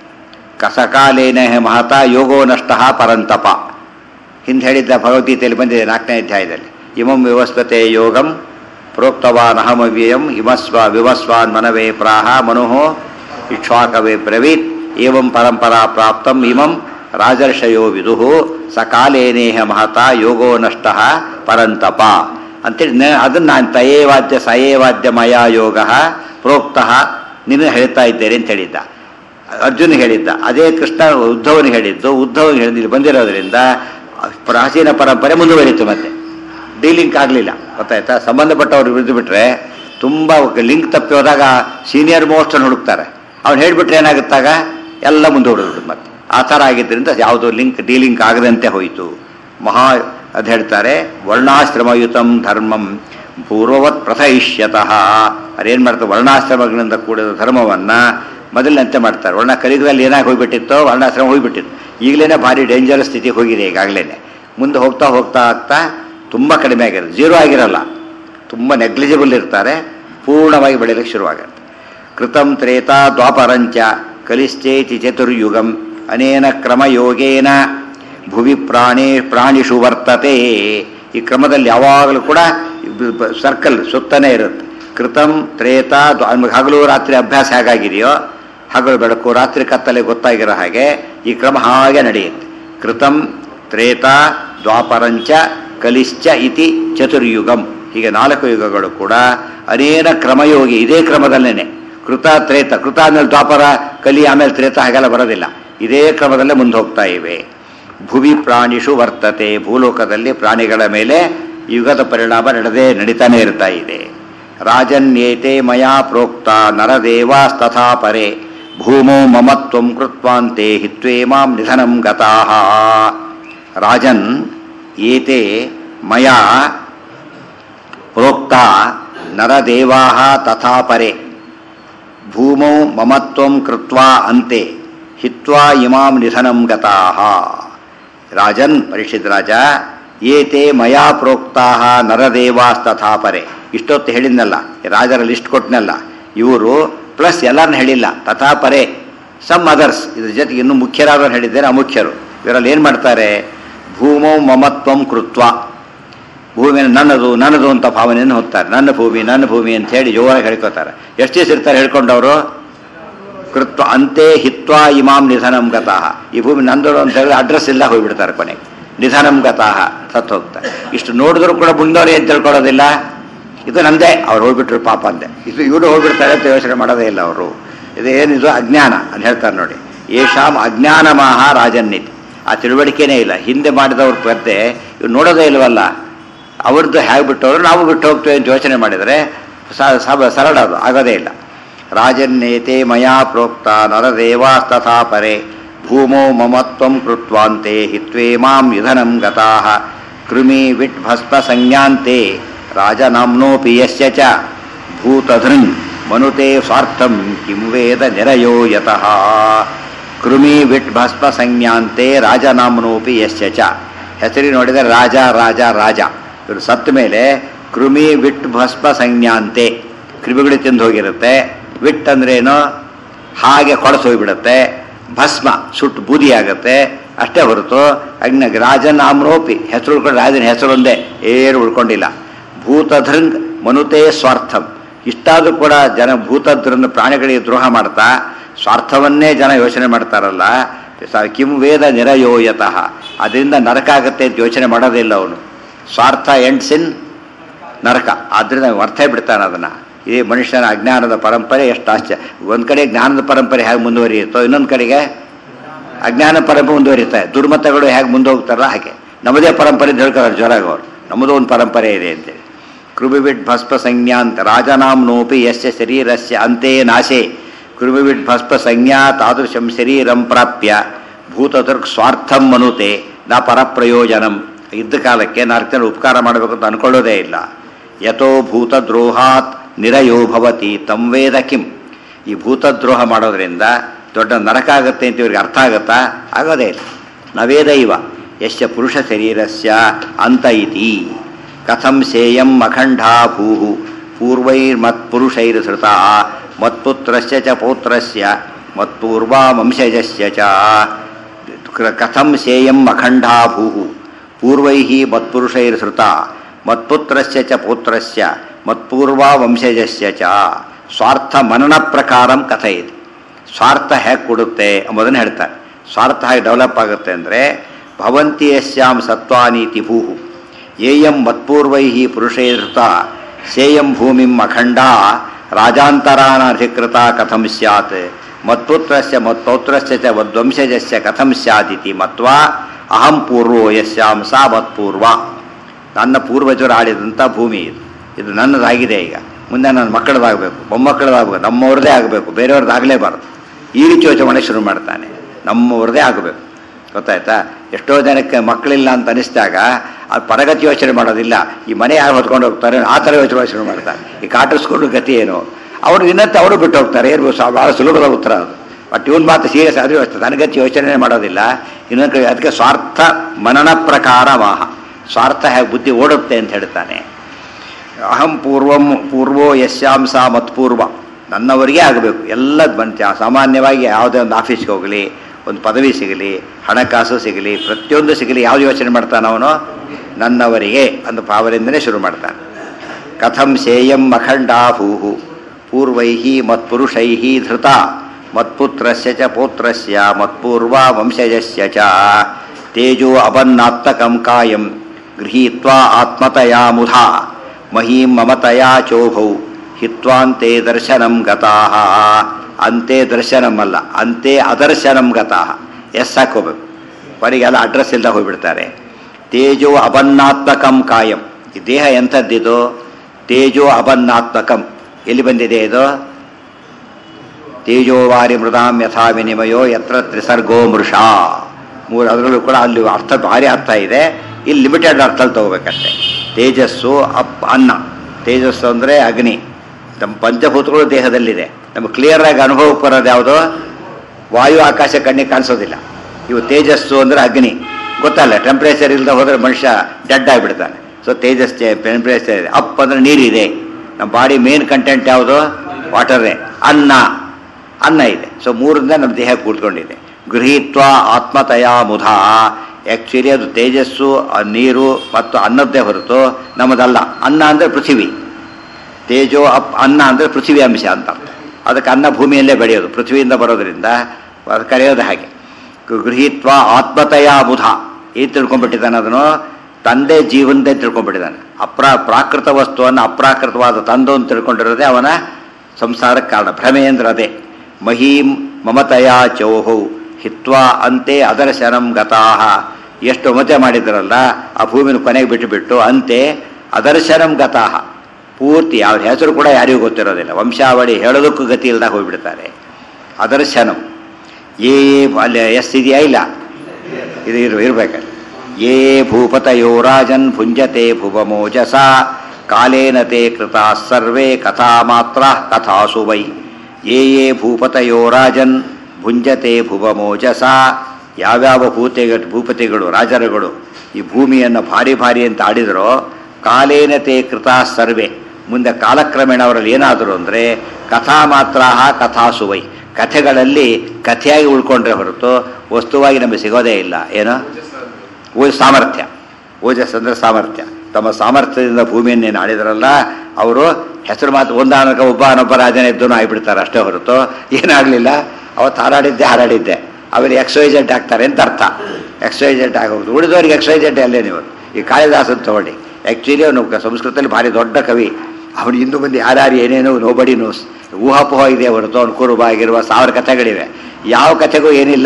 ಕಸಕಾಲೇನ ಮಹತಾ ಯೋಗೋ ನಷ್ಟ ಪರಂತಪ ಹಿಂದೆ ಹೇಳಿದ್ದ ಭಗವದ್ಗೀತೆಯಲ್ಲಿ ಬಂದಿದೆ ನಾಲ್ಕನೇ ಅಧ್ಯಾಯದಲ್ಲಿ ಇಮಂ ವಿವಸ್ವತೆ ಯೋಗಂ ಪ್ರೋಕ್ತವಾನ್ ಅಹಮವ್ಯಯಂ ಇಮಸ್ವ ವಿವಸ್ವಾನ್ ಮನವೇ ಪ್ರಾಹ ಮನುಃ ಇಕ್ಷ್ವಾಕವೇ ಬ್ರವೀತ್ ಏವಂ ಪರಂಪರಾ ಪ್ರಾಪ್ತಂ ಇಮಂ ರಾಜರ್ಷಯೋ ವಿದುಹು ಸಕಾಲೇನೇಹ ಮಹತಾ ಯೋಗೋ ನಷ್ಟ ಪರಂತಪ ಅಂತೇಳಿ ನ- ಅದನ್ನ ನಾನು ತಯೇವಾದ್ಯ ಸಯೇವಾದ್ಯ ಮಯ ಯೋಗ ಪ್ರೋಕ್ತ ನಿನ್ನ ಹೇಳ್ತಾ ಇದ್ದೇನೆ ಅಂತ ಹೇಳಿದ್ದ ಅರ್ಜುನ್ ಹೇಳಿದ್ದ ಅದೇ ಕೃಷ್ಣ ಉದ್ಧವನಿಗೆ ಹೇಳಿದ್ದು ಉದ್ಧವನಿಗೆ ಹೇಳಿದ್ದು ಇಲ್ಲಿ ಬಂದಿರೋದ್ರಿಂದ ಪ್ರಾಚೀನ ಪರಂಪರೆ ಮುಂದುವರಿತು ಮತ್ತೆ ಡೀಲಿಂಕ್ ಆಗಲಿಲ್ಲ ಗೊತ್ತಾಯ್ತಾ ಸಂಬಂಧಪಟ್ಟವ್ರು ಬಿದ್ದು ಬಿಟ್ರೆ ತುಂಬ ಲಿಂಕ್ ತಪ್ಪಿ ಹೋದಾಗ ಸೀನಿಯರ್ ಮೋಸ್ಟ್ ಅನ್ನು ಹುಡುಕ್ತಾರೆ ಅವ್ನು ಹೇಳಿಬಿಟ್ರೆ ಏನಾಗುತ್ತಾಗ ಎಲ್ಲ ಮುಂದುವರೆದು ಮತ್ತೆ ಆ ಥರ ಆಗಿದ್ದರಿಂದ ಯಾವುದೋ ಲಿಂಕ್ ಡೀಲಿಂಕ್ ಆಗದಂತೆ ಹೋಯಿತು ಮಹಾ ಅದು ಹೇಳ್ತಾರೆ ವರ್ಣಾಶ್ರಮಯುತಂ ಧರ್ಮಂ ಪೂರ್ವವತ್ ಪ್ರಥಯಿಷ್ಯತಃ ಅದೇನು ಮಾಡ್ತಾರೆ ವರ್ಣಾಶ್ರಮಗಳಿಂದ ಕೂಡಿದ ಧರ್ಮವನ್ನು ಮೊದಲಿನಂತೆ ಮಾಡ್ತಾರೆ ವರ್ಣ ಕಲಿಯುಗದಲ್ಲಿ ಏನಾಗಿ ಹೋಗ್ಬಿಟ್ಟಿತ್ತೋ ವರ್ಣಾಶ್ರಮ ಹೋಗ್ಬಿಟ್ಟಿತ್ತು ಈಗಲೇ ಭಾರಿ ಡೇಂಜರಸ್ ಸ್ಥಿತಿ ಹೋಗಿದೆ ಈಗಾಗಲೇ ಮುಂದೆ ಹೋಗ್ತಾ ಹೋಗ್ತಾ ಆಗ್ತಾ ತುಂಬ ಕಡಿಮೆ ಆಗಿರೋದು ಜೀರೋ ಆಗಿರಲ್ಲ ತುಂಬ ನೆಗ್ಲಿಜಿಬಲ್ ಇರ್ತಾರೆ ಪೂರ್ಣವಾಗಿ ಬೆಳೆಯಲಿಕ್ಕೆ ಶುರುವಾಗುತ್ತೆ ಕೃತಂ ತ್ರೇತಾ ದ್ವಾಪರಂಚ ಕಲಿಶ್ಚೇತಿ ಚತುರ್ಯುಗಂ ಅನೇನ ಕ್ರಮಯೋಗೇನ ಭುವಿ ಪ್ರಾಣಿ ಪ್ರಾಣಿಷು ವರ್ತತೆ ಈ ಕ್ರಮದಲ್ಲಿ ಯಾವಾಗಲೂ ಕೂಡ ಸರ್ಕಲ್ ಸುತ್ತನೇ ಇರುತ್ತೆ ಕೃತಂ ತ್ರೇತಾ ದ್ವಾ- ನಮ್ಗೆ ಹಗಲು ರಾತ್ರಿ ಅಭ್ಯಾಸ ಹೇಗಾಗಿದೆಯೋ ಹಗಲು ಬೆಳಕು ರಾತ್ರಿ ಕತ್ತಲೆ ಗೊತ್ತಾಗಿರೋ ಹಾಗೆ ಈ ಕ್ರಮ ಹಾಗೆ ನಡೆಯುತ್ತೆ ಕೃತಂ ತ್ರೇತಾ ದ್ವಾಪರಂಚ ಕಲಿಶ್ಚ ಇತಿ ಚತುರ್ಯುಗಂ ಹೀಗೆ ನಾಲ್ಕು ಯುಗಗಳು ಕೂಡ ಅನೇನ ಕ್ರಮಯೋಗಿ ಇದೇ ಕ್ರಮದಲ್ಲೇನೆ ಕೃತ ತ್ರೇತ ಕೃತ ಅಂದ್ರೆ ದ್ವಾಪರ ಕಲಿ ಆಮೇಲೆ ತ್ರೇತ ಹಾಗೆಲ್ಲ ಬರೋದಿಲ್ಲ ಇದೇ ಕ್ರಮದಲ್ಲೇ ಮುಂದೆ ಹೋಗ್ತಾ ಇವೆ ಭುವಿ ಪ್ರಾಣಿಷು ವರ್ತತೆ ಭೂಲೋಕದಲ್ಲಿ ಪ್ರಾಣಿಗಳ ಮೇಲೆ ಯುಗದ ಪರಿಣಾಮ ನಡೆದೇ ನಡೀತಾನೆ ಇರ್ತಾ ಇದೆ ರಾಜನ್ಯೇತೆ ಮಯಾ ಪ್ರೋಕ್ತ ನರದೇವಾಸ್ತಥಾ ಪರೆ ಭೂಮೋ ಮಮತ್ವಂ ಕೃತ್ವಾಂತೆ ಹಿತ್ವೇ ಮಾಂ ನಿಧನಂ ಗತಾಃ ರಾಜನ್ ಏತೆ ಮಯಾ ಪ್ರೋಕ್ತ ನರದೇವಾ ತಥಾ ಪರೆ ಭೂಮೌ ಮಮತ್ವಂ ಕೃತ್ವಾ ಅಂತೆ ಹಿತ್ವಾ ಇಮಾಂ ನಿಧನಂ ಗತಾಃ ರಾಜನ್ ಪರೀಕ್ಷಿತ್ ರಾಜ ಏತೆ ಮಯಾ ಪ್ರೋಕ್ತಾ ನರದೇವಾಸ್ತಥಾ ಪರೆ ಇಷ್ಟೊತ್ತು ಹೇಳಿದ್ನಲ್ಲ ಈ ರಾಜರ ಲಿಸ್ಟ್ ಕೊಟ್ಟನಲ್ಲ ಇವರು ಪ್ಲಸ್ ಎಲ್ಲರನ್ನ ಹೇಳಿಲ್ಲ ತಥಾ ಪರೆ ಸಮ್ ಅದರ್ಸ್ ಇದ್ರ ಜೊತೆಗೆ ಇನ್ನೂ ಮುಖ್ಯರಾದವ್ರು ಹೇಳಿದ್ದಾರೆ ಅಮುಖ್ಯರು ಇವರಲ್ಲಿ ಏನು ಮಾಡ್ತಾರೆ ಭೂಮೌ ಮಮತ್ವಂ ಕೃತ್ವ ಭೂಮಿಯನ್ನು ನನ್ನದು ನನ್ನದು ಅಂತ ಭಾವನೆಯನ್ನು ಹೊತ್ತಾರೆ ನನ್ನ ಭೂಮಿ ನನ್ನ ಭೂಮಿ ಅಂತ ಹೇಳಿ ಜೋರಾಗಿ ಹೇಳ್ಕೊತಾರೆ ಎಷ್ಟು ದಿವಸ ಇರ್ತಾರೆ ಹೇಳ್ಕೊಂಡವರು ಕೃತ್ವ ಅಂತೆ ಹಿತ್ವಾ ಇಮಾಂ ನಿಧನಂ ಗತಃ ಈ ಭೂಮಿ ನಂದರು ಅಂತ ಹೇಳಿ ಅಡ್ರೆಸ್ ಇಲ್ಲ ಹೋಗ್ಬಿಡ್ತಾರೆ ಕೊನೆಗೆ ನಿಧನಂ ಗತಃ ಸತ್ತು ಹೋಗ್ತಾರೆ ಇಷ್ಟು ನೋಡಿದ್ರು ಕೂಡ ಮುಂದೋರಿ ಅಂತ ತಿಳ್ಕೊಳ್ಳೋದಿಲ್ಲ ಇದು ನಂದೇ ಅವ್ರು ಹೋಗ್ಬಿಟ್ರು ಪಾಪ ಅಂದೆ ಇದು ಇವರು ಹೋಗ್ಬಿಡ್ತಾರೆ ಅಂತ ಯೋಚನೆ ಮಾಡೋದೇ ಇಲ್ಲ ಅವರು ಇದೇನಿದು ಅಜ್ಞಾನ ಅಂತ ಹೇಳ್ತಾರೆ ನೋಡಿ ಏಷಾಂ ಅಜ್ಞಾನಮಾಹ ರಾಜನ್ನಿತಿ ಆ ತಿಳುವಳಿಕೆನೇ ಇಲ್ಲ ಹಿಂದೆ ಮಾಡಿದವ್ರ ಪದ್ದೆ ಇವ್ರು ನೋಡೋದೇ ಇಲ್ವಲ್ಲ ಅವ್ರದ್ದು ಹೇಗೆ ಬಿಟ್ಟವರು ನಾವು ಬಿಟ್ಟು ಹೋಗ್ತೇವೆ ಅಂತ ಯೋಚನೆ ಮಾಡಿದರೆ ಸ- ಸ- ಸರಳ ಅದು ಆಗೋದೇ ಇಲ್ಲ ರಾಜನ್ನೇತೆ ಮಯಾ ಪ್ರೋಕ್ತ ನರದೇವಾಸ್ತಥಾ ಪರೆ ಭೂಮೋ ಮಮತ್ವಂ ಕೃತ್ವಾಂತೆ ಹಿತ್ವೇ ಮಾಂ ನಿಧನಂ ಗತಾಃ ಕೃಮಿ ವಿಟ್ ಭಸ್ಮ ಸಂಜ್ಞಾಂತೆ ರಾಜನಾಮ್ನೋಪಿ ಯಸ್ಯ ಚ ಭೂತಧೃನ್ ಮನುತೆ ಸ್ವಾರ್ಥಂ ಕಿಂ ವೇದ ನಿರಯೋ ಯತಃ ಕೃಮಿ ವಿಟ್ ಭಸ್ಮ ಸಂಜ್ಞಾಂತೆ ರಾಜನಾಮ್ನೋಪಿ ಯಸ್ಯ ಚ ಹೆಸರಿ ನೋಡಿದರೆ ರಾಜ ರಾಜ ರಾಜ ಇವರು ಸತ್ತ ಮೇಲೆ ಕೃಮಿ ವಿಟ್ ಭಸ್ಮ ಸಂಜ್ಞಾಂತೆ ಕ್ರಿಮಿಗಳು ತಿಂದು ಹೋಗಿರುತ್ತೆ ವಿಟ್ ಅಂದ್ರೇನು ಹಾಗೆ ಕೊಳಸು ಹೋಗ್ಬಿಡುತ್ತೆ ಭಸ್ಮ ಸುಟ್ಟು ಬೂದಿ ಆಗುತ್ತೆ ಅಷ್ಟೇ ಹೊರತು ಅಗ್ನ ರಾಜನ ಆಮ್ರೋಪಿ ಹೆಸರು ಉಳ್ಕೊಂಡು ರಾಜನ ಹೆಸರು ಒಂದೇ ಏನು ಉಳ್ಕೊಂಡಿಲ್ಲ ಭೂತಧೃಂಗ್ ಮನುತೇ ಸ್ವಾರ್ಥಂ ಇಷ್ಟಾದರೂ ಕೂಡ ಜನ ಭೂತದ್ರನ್ನು ಪ್ರಾಣಿಗಳಿಗೆ ದ್ರೋಹ ಮಾಡ್ತಾ ಸ್ವಾರ್ಥವನ್ನೇ ಜನ ಯೋಚನೆ ಮಾಡ್ತಾರಲ್ಲ ಸ- ಕಿಂ ವೇದ ನಿರಯೋಯತಃ ಅದರಿಂದ ನರಕ ಆಗುತ್ತೆ ಅಂತ ಯೋಚನೆ ಮಾಡೋದಿಲ್ಲ ಅವನು ಸ್ವಾರ್ಥ ಎಂಡ್ ಸಿನ್ ನರಕ ಆದ್ದರಿಂದ ಅರ್ಥ ಬಿಡ್ತಾನೆ ಅದನ್ನು ಈ ಮನುಷ್ಯನ ಅಜ್ಞಾನದ ಪರಂಪರೆ ಎಷ್ಟು ಆಶ್ಚರ್ಯ ಒಂದು ಕಡೆ ಜ್ಞಾನದ ಪರಂಪರೆ ಹೇಗೆ ಮುಂದುವರಿಯುತ್ತೋ ಇನ್ನೊಂದು ಕಡೆಗೆ ಅಜ್ಞಾನ ಪರಂಪರೆ ಮುಂದುವರಿಯುತ್ತೆ ದುರ್ಮತಗಳು ಹೇಗೆ ಮುಂದೆ ಹೋಗ್ತಾರಲ್ಲ ಹಾಗೆ ನಮ್ಮದೇ ಪರಂಪರೆ ಅಂತ ಹೇಳ್ತಾರೆ ಜೋರಾಗಿ ಅವರು ನಮ್ಮದು ಒಂದು ಪರಂಪರೆ ಇದೆ ಅಂತೇಳಿ ಕೃಮಿವಿಡ್ ಭಸ್ಮ ಸಂಜ್ಞಾಂತ ರಾಜನಾಮ್ನೋಪಿ ಯಸ್ಯ ಶರೀರಸ್ಯ ಅಂತೆ ನಾಶೆ ಕೃಮಿವಿಡ್ ಭಸ್ಮ ಸಂಜ್ಞಾ ತಾದೃಶಂ ಶರೀರಂ ಪ್ರಾಪ್ಯ ಭೂತದೃಕ್ ಸ್ವಾರ್ಥಂ ಮನುತೆ ನ ಪರಪ್ರಯೋಜನಂ ಇದ್ದ ಕಾಲಕ್ಕೆ ನಾಲ್ಕು ಜನ ಉಪಕಾರ ಮಾಡಬೇಕು ಅಂತ ಅನ್ಕೊಳ್ಳೋದೇ ಇಲ್ಲ ಯಥೋ ಭೂತದ್ರೋಹಾತ್ ನಿರಯೋ ಭವತಿ ತಂ ವೇದ ಕಿಂ ಈ ಭೂತದ್ರೋಹ ಮಾಡೋದ್ರಿಂದ ದೊಡ್ಡ ನರಕ ಆಗುತ್ತೆ ಅಂತ ಇವ್ರಿಗೆ ಅರ್ಥ ಆಗುತ್ತಾ ಆಗೋದೇ ಇಲ್ಲ ನವೇದ ಇವ ಯಶ್ಯ ಪುರುಷ ಶರೀರಸ್ಯ ಅಂತ ಇತಿ ಕಥಂ ಸೇಯಂ ಅಖಂಡಾ ಭೂ ಪೂರ್ವೈರ್ಮತ್ಪುರುಷೈರ್ಸೃತ ಮತ್ಪುತ್ರಸ್ಯ ಚ ಪೌತ್ರಸ್ಯ ಮತ್ಪೂರ್ವಾ ವಂಶಜಸ್ಯ ಚ ಕ- ಕಥಂ ಸೇಯಂ ಅಖಂಡಾ ಭೂ ಪೂರ್ವೈಃ ಮತ್ಪುರುಷೈರ್ಸೃತ ಮತ್ಪುತ್ರಸ್ಯ ಚ ಪೌತ್ರಸ್ಯ ಮತ್ಪೂರ್ವಾ ವಂಶಜಸ್ಯ ಚ ಸ್ವಾರ್ಥ ಮನನ ಪ್ರಕಾರಂ ಕಥಯಿದೆ ಸ್ವಾರ್ಥ ಹೇಗೆ ಕೊಡುತ್ತೆ ಎಂಬುದನ್ನು ಹೇಳ್ತಾರೆ ಸ್ವಾರ್ಥ ಹೇಗೆ ಡೆವಲಪ್ ಆಗುತ್ತೆ ಅಂದರೆ ಭವಂತಿ ಯಸ್ಯಾಂ ಸತ್ವಾನೀತಿ ಭೂ ಏಯಂ ಮತ್ಪೂರ್ವೈ ಪುರುಷೈರ್ಹೃತ ಸೇಯಂ ಭೂಮಿಂ ಅಖಂಡ ರಾಜಾಂತರಾನಧಿಕೃತ ಕಥಂ ಸ್ಯಾತ್ ಮತ್ಪುತ್ರಸ್ಯ ಮತ್ಪೌತ್ರಸ್ಯ ಚ ಮದ್ವಂಶಜಸ್ಯ ಕಥಂ ಸ್ಯಾದಿತಿ ಮತ್ವಾ ಅಹಂ ಪೂರ್ವೋ ಯಸ್ಯಾಂ ಸಾ ಮತ್ಪೂರ್ವ ನನ್ನ ಪೂರ್ವಜರು ಆಳಿದಂಥ ಭೂಮಿ ಇದು ಇದು ನನ್ನದಾಗಿದೆ ಈಗ ಮುಂದೆ ನನ್ನ ಮಕ್ಕಳದಾಗಬೇಕು ಮೊಮ್ಮಕ್ಕಳದಾಗಬೇಕು ನಮ್ಮವ್ರದ್ದೇ ಆಗಬೇಕು ಬೇರೆಯವ್ರದ್ದು ಆಗಲೇಬಾರ್ದು ಈ ರೀತಿ ಯೋಚನೆ ಮಾಡಕ್ಕೆ ಶುರು ಮಾಡ್ತಾನೆ ನಮ್ಮವ್ರದ್ದೇ ಆಗಬೇಕು ಗೊತ್ತಾಯ್ತಾ ಎಷ್ಟೋ ಜನಕ್ಕೆ ಮಕ್ಕಳಿಲ್ಲ ಅಂತ ಅನಿಸಿದಾಗ ಅದು ಪರಗತಿ ಯೋಚನೆ ಮಾಡೋದಿಲ್ಲ ಈ ಮನೆ ಯಾರು ಹೊತ್ಕೊಂಡು ಹೋಗ್ತಾರೆ ಆ ಥರ ಯೋಚನೆ ಮಾಡೋಕೆ ಶುರು ಮಾಡ್ತಾರೆ ಈ ಕಾಟರ್ ಸ್ಕೂಲ್ ಗತಿ ಏನು ಅವರು ಇನ್ನಂತೆ ಅವರು ಬಿಟ್ಟು ಹೋಗ್ತಾರೆ ಏನು ಭಾಳ ಸುಲಭದ ಉತ್ತರ ಅದು ಬಟ್ ಇವನ್ ಮಾತು ಸೀರಿಯಸ್ ಅದು ಯೋಚನೆ ನನಗತಿ ಯೋಚನೆ ಮಾಡೋದಿಲ್ಲ ಇನ್ನೊಂದು ಕಡೆ ಅದಕ್ಕೆ ಸ್ವಾರ್ಥ ಮನನ ಪ್ರಕಾರ ವಾಹ ಸ್ವಾರ್ಥ ಹೇಗೆ ಬುದ್ಧಿ ಓಡುತ್ತೆ ಅಂತ ಹೇಳ್ತಾನೆ ಅಹಂ ಪೂರ್ವಂ ಪೂರ್ವೋ ಯಸ್ಯಾಂ ಸಾ ಮತ್ಪೂರ್ವ ನನ್ನವರಿಗೆ ಆಗಬೇಕು ಎಲ್ಲ ಬಂತ ಸಾಮಾನ್ಯವಾಗಿ ಯಾವುದೇ ಒಂದು ಆಫೀಸ್ಗೆ ಹೋಗಲಿ ಒಂದು ಪದವಿ ಸಿಗಲಿ ಹಣಕಾಸು ಸಿಗಲಿ ಪ್ರತಿಯೊಂದು ಸಿಗಲಿ ಯಾವ್ದು ಯೋಚನೆ ಮಾಡ್ತಾನೆ ಅವನು ನನ್ನವರಿಗೆ ಅಂತ ಭಾವನೆಯಿಂದನೇ ಶುರು ಮಾಡ್ತಾನೆ ಕಥಂ ಸೇಯಂ ಅಖಂಡಾ ಭೂ ಪೂರ್ವೈ ಮತ್ಪುರುಷೈ ಧೃತ ಮತ್ಪುತ್ರಸ್ಯ ಚ ಪೌತ್ರಸ್ಯ ಮತ್ಪೂರ್ವ ವಂಶಜಸ್ಯ ಚ ತೇಜೋ ಅಬನ್ನಾತ್ಮಕಂ ಕಾಯಂ ಗೃಹೀತ್ವಾ ಆತ್ಮತಯಾ ಮುಧಾ ಮಹೀಂ ಮಮತಯಾ ಚೋಭೌ ಹಿತ್ವಾಂತೆ ದರ್ಶನಂ ಗತಾಃ ಅಂತೆ ದರ್ಶನಂ ಅಲ್ಲ ಅಂತೆ ಅದರ್ಶನಂ ಗತಃ ಎಸ್ ಹಾಕೋಬೇಕು ಕೊನೆಗೆಲ್ಲ ಅಡ್ರೆಸ್ ಇಲ್ಲದ ಹೋಗ್ಬಿಡ್ತಾರೆ ತೇಜೋ ಅಬನ್ನಾತ್ಮಕಂ ಕಾಯಂ ಈ ದೇಹ ಎಂಥದ್ದಿದು ತೇಜೋ ಅಬನ್ನಾತ್ಮಕಂ ಎಲ್ಲಿ ಬಂದಿದೆ ಇದು ತೇಜೋವಾರಿ ಮೃದಾಂ ಯಥಾ ವಿನಿಮಯೋ ಯತ್ರ ತ್ರಿಸರ್ಗೋ ಮೃಷಾ ಮೂರು ಅದರಲ್ಲೂ ಕೂಡ ಅಲ್ಲಿ ಅರ್ಥ ಭಾರಿ ಅರ್ಥ ಇದೆ ಇಲ್ಲಿ ಲಿಮಿಟೆಡ್ ಅರ್ಥಲ್ಲಿ ತಗೋಬೇಕಷ್ಟೆ ತೇಜಸ್ಸು ಅಪ್ ಅನ್ನ ತೇಜಸ್ಸು ಅಂದರೆ ಅಗ್ನಿ ನಮ್ಮ ಪಂಚಭೂತಗಳು ದೇಹದಲ್ಲಿದೆ ನಮಗೆ ಕ್ಲಿಯರಾಗಿ ಅನುಭವಕ್ಕೆ ಬರೋದು ಯಾವುದು ವಾಯು ಆಕಾಶ ಕಣ್ಣಿಗೆ ಕಾಣಿಸೋದಿಲ್ಲ ಇವು ತೇಜಸ್ಸು ಅಂದರೆ ಅಗ್ನಿ ಗೊತ್ತಲ್ಲ ಟೆಂಪ್ರೇಚರ್ ಇಲ್ಲದೆ ಹೋದರೆ ಮನುಷ್ಯ ಡೆಡ್ ಆಗಿಬಿಡ್ತಾನೆ ಸೊ ತೇಜಸ್ ಟೆಂಪ್ರೇಚರ್ ಇದೆ ಅಪ್ ಅಂದರೆ ನೀರಿದೆ ನಮ್ಮ ಬಾಡಿ ಮೇನ್ ಕಂಟೆಂಟ್ ಯಾವುದು ವಾಟರೇ ಅನ್ನ ಅನ್ನ ಇದೆ ಸೊ ಮೂರಿಂದ ನಮ್ಮ ದೇಹ ಕೂತ್ಕೊಂಡಿದೆ ಗೃಹೀತ್ವ ಆತ್ಮತಯ ಮುಧ ಆ್ಯಕ್ಚುಲಿ ಅದು ತೇಜಸ್ಸು ಆ ನೀರು ಮತ್ತು ಅನ್ನದ್ದೇ ಹೊರತು ನಮ್ಮದಲ್ಲ ಅನ್ನ ಅಂದರೆ ಪೃಥಿವಿ ತೇಜೋ ಅಪ್ ಅನ್ನ ಅಂದರೆ ಪೃಥ್ವಿ ಅಂಶ ಅಂತ ಅರ್ಥ ಅದಕ್ಕೆ ಅನ್ನ ಭೂಮಿಯಲ್ಲೇ ಬೆಳೆಯೋದು ಪೃಥ್ವಿಯಿಂದ ಬರೋದ್ರಿಂದ ಅದು ಕರೆಯೋದು ಹಾಗೆ ಗೃಹೀತ್ವ ಆತ್ಮತಯ ಬುಧ ಏನು ತಿಳ್ಕೊಂಡ್ಬಿಟ್ಟಿದ್ದಾನೆ ಅದನ್ನು ತಂದೆ ಜೀವನದೇ ತಿಳ್ಕೊಂಡ್ಬಿಟ್ಟಿದ್ದಾನೆ ಅಪ್ರಾ ಪ್ರಾಕೃತ ವಸ್ತುವನ್ನು ಅಪ್ರಾಕೃತವಾದ ತಂದು ಅಂತ ತಿಳ್ಕೊಂಡಿರೋದೇ ಅವನ ಸಂಸಾರಕ್ಕೆ ಕಾರಣ ಭ್ರಮೆ ಅಂದ್ರೆ ಅದೇ ಮಹೀಂ ಮಮತಯ ಚೌಹೌ ಹಿತ್ವಾ ಅಂತೆ ಅದರ ಶರಂ ಗತಾಹ ಎಷ್ಟು ಮತೆ ಮಾಡಿದ್ರಲ್ಲ ಆ ಭೂಮಿನ ಕೊನೆಗೆ ಬಿಟ್ಟುಬಿಟ್ಟು ಅಂತೆ ಅದರ್ಶನಂ ಗತಾಹ ಪೂರ್ತಿ ಅವ್ರ ಹೆಸರು ಕೂಡ ಯಾರಿಗೂ ಗೊತ್ತಿರೋದಿಲ್ಲ ವಂಶಾವಳಿ ಹೇಳೋದಕ್ಕೂ ಗತಿ ಇಲ್ದಾಗ ಹೋಗ್ಬಿಡ್ತಾರೆ ಅದರ್ಶನಂ ಏ ಅಲ್ಲಿ ಎಸ್ ಇದೆಯಾ ಇಲ್ಲ ಇದು ಇರು ಇರ್ಬೇಕಲ್ಲಿ ಯೇ ಭೂಪತಯೋ ರಾಜನ್ ಭುಂಜತೆ ಭುವಮೋಜಸ ಕಾಲೇನ ತೇ ಕೃತಾ ಸರ್ವೇ ಕಥಾ ಮಾತ್ರ ಕಥಾಸು ವೈ ಯೇ ಯೇ ಭೂಪತಯೋ ರಾಜನ್ ಭುಂಜತೆ ಭುವಮೋಜಸ ಯಾವ್ಯಾವ ಭೂತೆಗಳು ಭೂಪತಿಗಳು ರಾಜರುಗಳು ಈ ಭೂಮಿಯನ್ನು ಭಾರಿ ಭಾರಿ ಅಂತ ಆಡಿದರೋ ಕಾಲೇನ ತೇ ಕೃತಾ ಸರ್ವೇ ಮುಂದೆ ಕಾಲಕ್ರಮೇಣ ಅವರಲ್ಲಿ ಏನಾದರೂ ಅಂದರೆ ಕಥಾ ಮಾತ್ರ ಕಥಾಸು ವೈ ಕಥೆಗಳಲ್ಲಿ ಕಥೆಯಾಗಿ ಉಳ್ಕೊಂಡ್ರೆ ಹೊರತು ವಸ್ತುವಾಗಿ ನಮಗೆ ಸಿಗೋದೇ ಇಲ್ಲ ಏನು ಓಜ ಸಾಮರ್ಥ್ಯ ಓಜಸ್ ಅಂದರೆ ಸಾಮರ್ಥ್ಯ ತಮ್ಮ ಸಾಮರ್ಥ್ಯದಿಂದ ಭೂಮಿಯನ್ನೇನು ಆಳಿದ್ರಲ್ಲ ಅವರು ಹೆಸರು ಮಾತು ಒಂದಾನಕ ಒಬ್ಬ ಅನ್ನೊಬ್ಬ ರಾಜನ ಇದ್ದನು ಆಗಿಬಿಡ್ತಾರೆ ಅಷ್ಟೇ ಹೊರತು ಏನಾಗಲಿಲ್ಲ ಅವತ್ತು ಹಾರಾಡಿದ್ದೆ ಹಾರಾಡಿದ್ದೆ ಅವರು ಎಕ್ಸೈಜೆಂಟ್ ಆಗ್ತಾರೆ ಅಂತ ಅರ್ಥ ಎಕ್ಸೈಜೆಂಟ್ ಆಗೋದು ಉಳಿದವರಿಗೆ ಎಕ್ಸೈಜೆಂಟ್ ಅಲ್ಲೇ ನೀವು ಈ ಕಾಳಿದಾಸನ್ ತಗೊಳ್ಳಿ ಆ್ಯಕ್ಚುಲಿ ಅವನು ಸಂಸ್ಕೃತದಲ್ಲಿ ಭಾರಿ ದೊಡ್ಡ ಕವಿ ಅವನು ಇಂದು ಮಂದಿ ಯಾರ್ಯಾರು ಏನೇನು ನೋಬಡಿ ನೋಸ್ ಊಹಾಪೋಹ ಇದೆ ಹೊರತು ಅವನು ಕುರುಬ ಆಗಿರುವ ಸಾವಿರ ಕಥೆಗಳಿವೆ ಯಾವ ಕಥೆಗೂ ಏನಿಲ್ಲ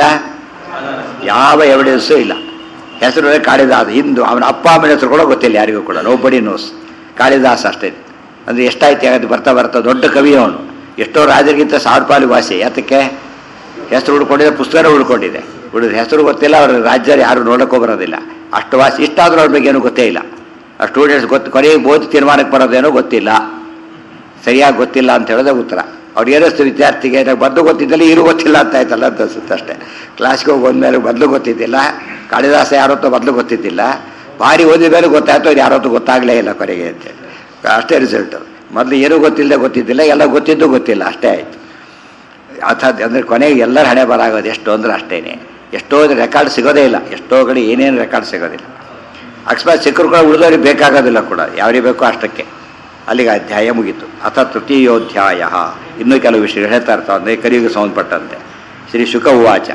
ಯಾವ ಎವಿಡೆನ್ಸು ಇಲ್ಲ ಹೆಸರು ಕಾಳಿದಾಸ ಹಿಂದೂ ಅವನ ಅಪ್ಪ ಅಮ್ಮನ ಹೆಸರು ಕೂಡ ಗೊತ್ತಿಲ್ಲ ಯಾರಿಗೂ ಕೂಡ ನೋಬಡಿ ನೋಸ್ ಕಾಳಿದಾಸ ಅಷ್ಟೇ ಅಂದರೆ ಎಷ್ಟಾಯ್ತು ಯಾಕಂದ್ರೆ ಬರ್ತಾ ಬರ್ತಾ ದೊಡ್ಡ ಕವಿ ಅವನು ಎಷ್ಟೋ ರಾಜರಿಗಿಂತ ಸಾವಿರ ಪಾಲು ವಾಸಿ ಯಾತಕ್ಕೆ ಹೆಸರು ಉಳ್ಕೊಂಡಿದೆ ಪುಸ್ತಕ ಉಳ್ಕೊಂಡಿದೆ ಉಳಿದ ಹೆಸರು ಗೊತ್ತಿಲ್ಲ ಅವ್ರ ರಾಜ್ಯರು ಯಾರು ನೋಡೋಕ್ಕೂ ಬರೋದಿಲ್ಲ ಅಷ್ಟು ವಾಸಿ ಇಷ್ಟಾದರೂ ಅವ್ರ ಬಗ್ಗೆ ಏನೂ ಗೊತ್ತೇ ಇಲ್ಲ ಆ ಸ್ಟೂಡೆಂಟ್ಸ್ ಗೊತ್ತು ಕೊನೆಗೆ ಓದಿ ತೀರ್ಮಾನಕ್ಕೆ ಬರೋದೇನೋ ಗೊತ್ತಿಲ್ಲ ಸರಿಯಾಗಿ ಗೊತ್ತಿಲ್ಲ ಅಂತ ಹೇಳೋದೇ ಉತ್ತರ ಅವ್ರು ಏನಿಸ್ತು ವಿದ್ಯಾರ್ಥಿಗೆ ಬದಲು ಗೊತ್ತಿದ್ದಲ್ಲಿ ಇರು ಗೊತ್ತಿಲ್ಲ ಅಂತ ಆಯ್ತಲ್ಲ ಅಂತ ಅನ್ಸುತ್ತೆ ಅಷ್ಟೇ ಕ್ಲಾಸ್ಗೆ ಹೋಗಿ ಬಂದಮೇಲೆ ಬದಲು ಗೊತ್ತಿದ್ದಿಲ್ಲ ಕಾಳಿದಾಸ ಯಾರತ್ತೋ ಬದಲು ಗೊತ್ತಿದ್ದಿಲ್ಲ ಭಾರಿ ಓದಿದ ಮೇಲೆ ಗೊತ್ತಾಯ್ತು ಅವ್ರು ಯಾರತ್ತೂ ಗೊತ್ತಾಗಲೇ ಇಲ್ಲ ಕೊನೆಗೆ ಅಂತೇಳಿ ಅಷ್ಟೇ ರಿಸಲ್ಟು ಮೊದಲು ಏನೂ ಗೊತ್ತಿಲ್ಲದೆ ಗೊತ್ತಿದ್ದಿಲ್ಲ ಎಲ್ಲ ಗೊತ್ತಿದ್ದು ಗೊತ್ತಿಲ್ಲ ಅಷ್ಟೇ ಆಯಿತು ಅರ್ಥಾತ್ ಅಂದರೆ ಕೊನೆಗೆ ಎಲ್ಲರ ಹಣೆ ಬರಾಗೋದು ಎಷ್ಟು ಅಂದ್ರೆ ಅಷ್ಟೇನೆ ಎಷ್ಟೋ ರೆಕಾರ್ಡ್ ಸಿಗೋದೇ ಇಲ್ಲ ಎಷ್ಟೋ ಕಡೆ ಏನೇನು ರೆಕಾರ್ಡ್ ಸಿಗೋದಿಲ್ಲ ಅಕಸ್ಮಾತ್ ಸಿಕ್ಕರು ಕೂಡ ಉಳಿದವ್ರಿಗೆ ಬೇಕಾಗೋದಿಲ್ಲ ಕೂಡ ಯಾರಿಗೆ ಬೇಕೋ ಅಷ್ಟಕ್ಕೆ ಅಲ್ಲಿಗೆ ಅಧ್ಯಾಯ ಮುಗೀತು ಅಥ ತೃತೀಯೋಧ್ಯಾಯ ಇನ್ನೂ ಕೆಲವು ವಿಷಯಗಳು ಹೇಳ್ತಾ ಇರ್ತಾವೆ ಅಂದರೆ ಕಲಿಯುಗೆ ಸಂಬಂಧಪಟ್ಟಂತೆ ಶ್ರೀ ಶುಕ ಉವಾಚ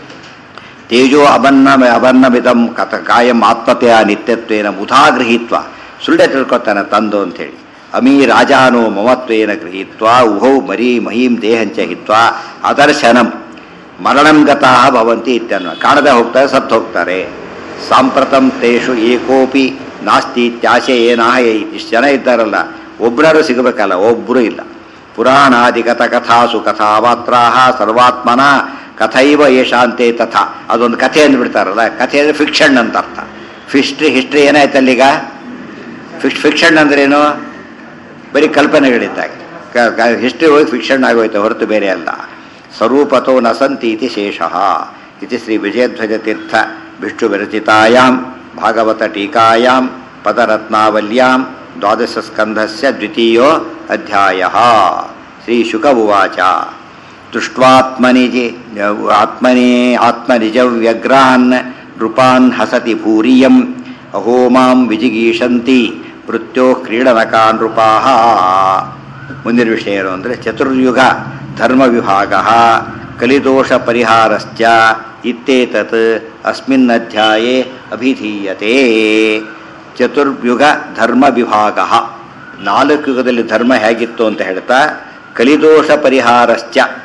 ತೇಜೋ ಅಬನ್ನ ಅಬನ್ನಮಿದಂ ಕಥ ಕಾಯಂ ಆತ್ಮತೆಯ ನಿತ್ಯತ್ವೇನ ಮುಧಾ ಗೃಹೀತ್ವ ಸುಳ್ಳೆ ತಿಳ್ಕೊತಾನೆ ತಂದು ಅಂಥೇಳಿ ಅಮೀ ರಾಜಾನೋ ಮಮತ್ವೇನ ಗೃಹೀತ್ವ ಉಹೌ ಮರೀ ಮಹೀಂ ದೇಹಂಚ ಹಿತ್ವಾ ಅದರ್ಶನಂ ಮರಣಂ ಗತಾ ಭವಂತಿ ಇತ್ಯನ್ವ ಕಾಣದೆ ಹೋಗ್ತಾರೆ ಸತ್ತು ಹೋಗ್ತಾರೆ ಸಾಂಪ್ರತಂ ತೇಷು ಏಕೋಪಿ ನಾಸ್ತಿ ಇತ್ಯಾಶೆ ಏನಾಹ ಇಷ್ಟು ಜನ ಇದ್ದಾರಲ್ಲ ಒಬ್ಬರಾರು ಸಿಗಬೇಕಲ್ಲ ಒಬ್ಬರು ಇಲ್ಲ ಪುರಾಣಾದಿಗತ ಕಥಾಸು ಕಥಾ ಮಾತ್ರಾಹ ಸರ್ವಾತ್ಮನ ಕಥೈವ ಯಶಾಂತೆ ತಥಾ ಅದೊಂದು ಕಥೆ ಅಂದ್ಬಿಡ್ತಾರಲ್ಲ ಕಥೆ ಅಂದರೆ ಫಿಕ್ಷನ್ ಅಂತ ಅರ್ಥ ಹಿಸ್ಟ್ರಿ ಹಿಸ್ಟ್ರಿ ಏನಾಯ್ತು ಅಲ್ಲಿಗ ಫಿಕ್ ಫಿಕ್ಷನ್ ಅಂದ್ರೇನು ಬರೀ ಕಲ್ಪನೆಗಳಿದ್ದಾಗ ಹಿಸ್ಟ್ರಿ ಹೋಗಿ ಫಿಕ್ಷನ್ ಆಗೋಯ್ತು ಹೊರತು ಬೇರೆ ಅಲ್ಲ ಸ್ವರೂಪತೋ ನ ಸಂತಿ ಇತಿ ಶೇಷಃ ಇತಿ ಶ್ರೀ ವಿಜಯಧ್ವಜ ತೀರ್ಥ ವಿಷ್ಣು ವಿರಚಿತಾಯಾಂ ಭಾಗವತ ಟೀಕಾಯಾಂ ಪದರತ್ನಾವಲ್ಯಾಂ ದ್ವಾದಶ ಸ್ಕಂಧಸ್ಯ ದ್ವಿತೀಯೋ ಅಧ್ಯಾಯ ಶ್ರೀ ಶುಕ ಉವಾಚ ದೃಷ್ಟ್ವಾತ್ಮನಿ ಆತ್ಮನೇ ಆತ್ಮನಿಜ ವ್ಯಗ್ರಾನ್ ನೃಪಾನ್ ಹಸತಿ ಭೂರಿಯಂ ಅಹೋ ಮಾಂ ವಿಜಿಗೀಷಂತಿ ಮೃತ್ಯೋ ಕ್ರೀಡನಕಾ ನೃಪಾಹ ಮುಂದಿನ ವಿಷಯ ಏನು ಅಂದರೆ ಚತುರ್ಯುಗ ಧರ್ಮ ವಿಭಾಗ ಕಲಿದೋಷ ಪರಿಹಾರಶ್ಚ ಇತ್ತೇತತ್ ಅಸ್ಮಿನ್ ಅಧ್ಯಾಯೇ ಅಭಿಧೀಯತೆ ಚತುರ್ಯುಗ ಧರ್ಮ ವಿಭಾಗ ನಾಲ್ಕು ಯುಗದಲ್ಲಿ ಧರ್ಮ ಹೇಗಿತ್ತು ಅಂತ ಹೇಳ್ತಾ ಕಲಿದೋಷ ಪರಿಹಾರಶ್ಚ